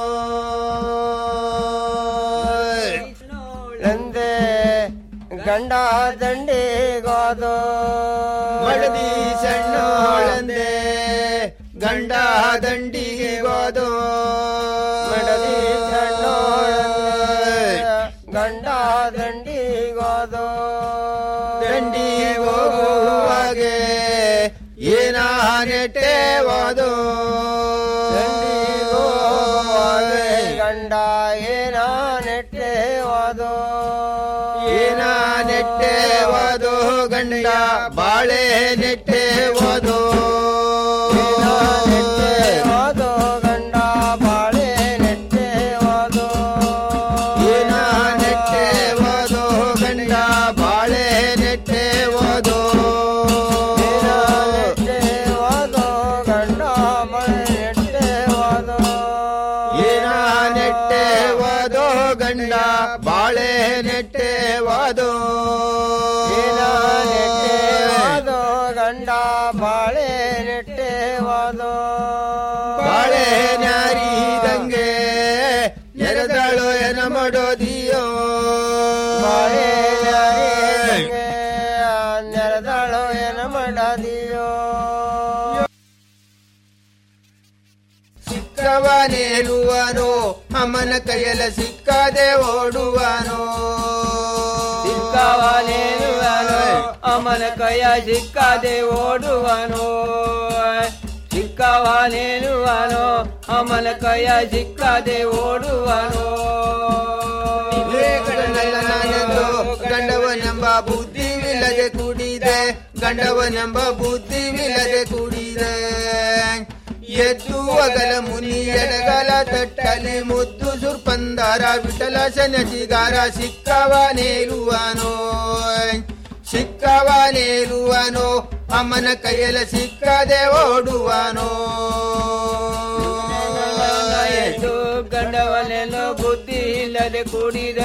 Speaker 14: ಎಂದೆ ಗಂಡ ದಂಡಿಗೋದು
Speaker 12: ಮಡದಿ ಸಣ್ಣ ಹೋಳಂದೆ ಗಂಡ ದಂಡಿಗೆ ಗೋದೋ
Speaker 14: ಮಡದಿ ಸಣ್ಣೋಳಂದೆ ಗಂಡ ದಂಡಿಗೋದು
Speaker 12: ದಂಡಿ ಹೋಗುವಾಗೆ ಏನ ನೆಟ್ಟೆ ಓದೋ
Speaker 14: ಗಂಡ ಏನ ನೆಟ್ಟೆ ಓದು
Speaker 12: ಏನ ನೆಟ್ಟೆ ಓದೋ ಗಂಡ ಬಾಳೆ ನೆಟ್ಟೆ ಓದೋ
Speaker 14: ಓದು ಗಂಡ ಬಾಳೆ ನೆಟ್ಟೆ ಓದು
Speaker 12: ಏನ ನೆಟ್ಟೆ ಓದೋ ಗಂಡ ಬಾಳೆ ನೆಟ್ಟೆ ಓದೋ
Speaker 14: ನೆಟ್ಟೆ ಓದು ಗಂಡ ಬಾಳೆ ನೆಟ್ಟೆ ಓದು
Speaker 12: ಏನ ನೆಟ್ಟೆ ಓದೋ ಗಂಡ ಬಾಳೆ ನೆಟ್ಟೆ ಓದೋ
Speaker 14: ಏನ ನೆಟ್ಟೆ ಓದು ಗಂಡ ಬಾಳೆ ನೆಟ್ಟೆ ಓದು
Speaker 12: ಬಾಳೆ ನ್ಯಾರಿದಂಗೆ ಎರೆದಳು ಎನ ಮಾಡೋದಿಯೋ
Speaker 14: ಬಾಳೆ ನೆರೆದಳು ಏನ ಮಾಡದಿಯೋ
Speaker 12: ಸಿಕ್ಕವನೇರುವನೋ ಅಮ್ಮನ ಕೈಯಲ ಸಿಕ್ಕದೆ ಓಡುವನೋ
Speaker 13: ಸಿಕ್ಕವನೇರುವನೋ ಅಮನ ಕೈಯ ಸಿಕ್ಕದೆ ಓಡುವನೋ ಸಿಕ್ಕವಾನೇನುವನೋ ಅಮಲ ಕೈಯ ಸಿಕ್ಕದೆ ಓಡುವನೋ
Speaker 12: ನಾನೆಂದು ಗಂಡವನೆಂಬ ಬುದ್ಧಿವಿಲ್ಲದೆ ಕೂಡಿದೆ ಗಂಡವನೆಂಬ ಬುದ್ಧಿವಿಲ್ಲದೆ ಕೂಡಿದೆ ಎದ್ದು ಅಗಲ ಮುನಿ ಎಡಗಲ ತಟ್ಟಲಿ ಮುದ್ದು ಸುರ್ಪಂದಾರ ವಿಠಲ ಸನಜಿಗಾರ ಸಿಕ್ಕವನೇರುವನೋ ಸಿಕ್ಕವನೇರುವನೋ ಅಮ್ಮನ ಕೈಯಲ ಸಿಕ್ಕದೆ ಓಡುವನೋ
Speaker 13: ಎದ್ದು ಗಂಡವನೆಲ್ಲೋ ಬುದ್ಧಿ ಇಲ್ಲದೆ ಕೂಡಿದೆ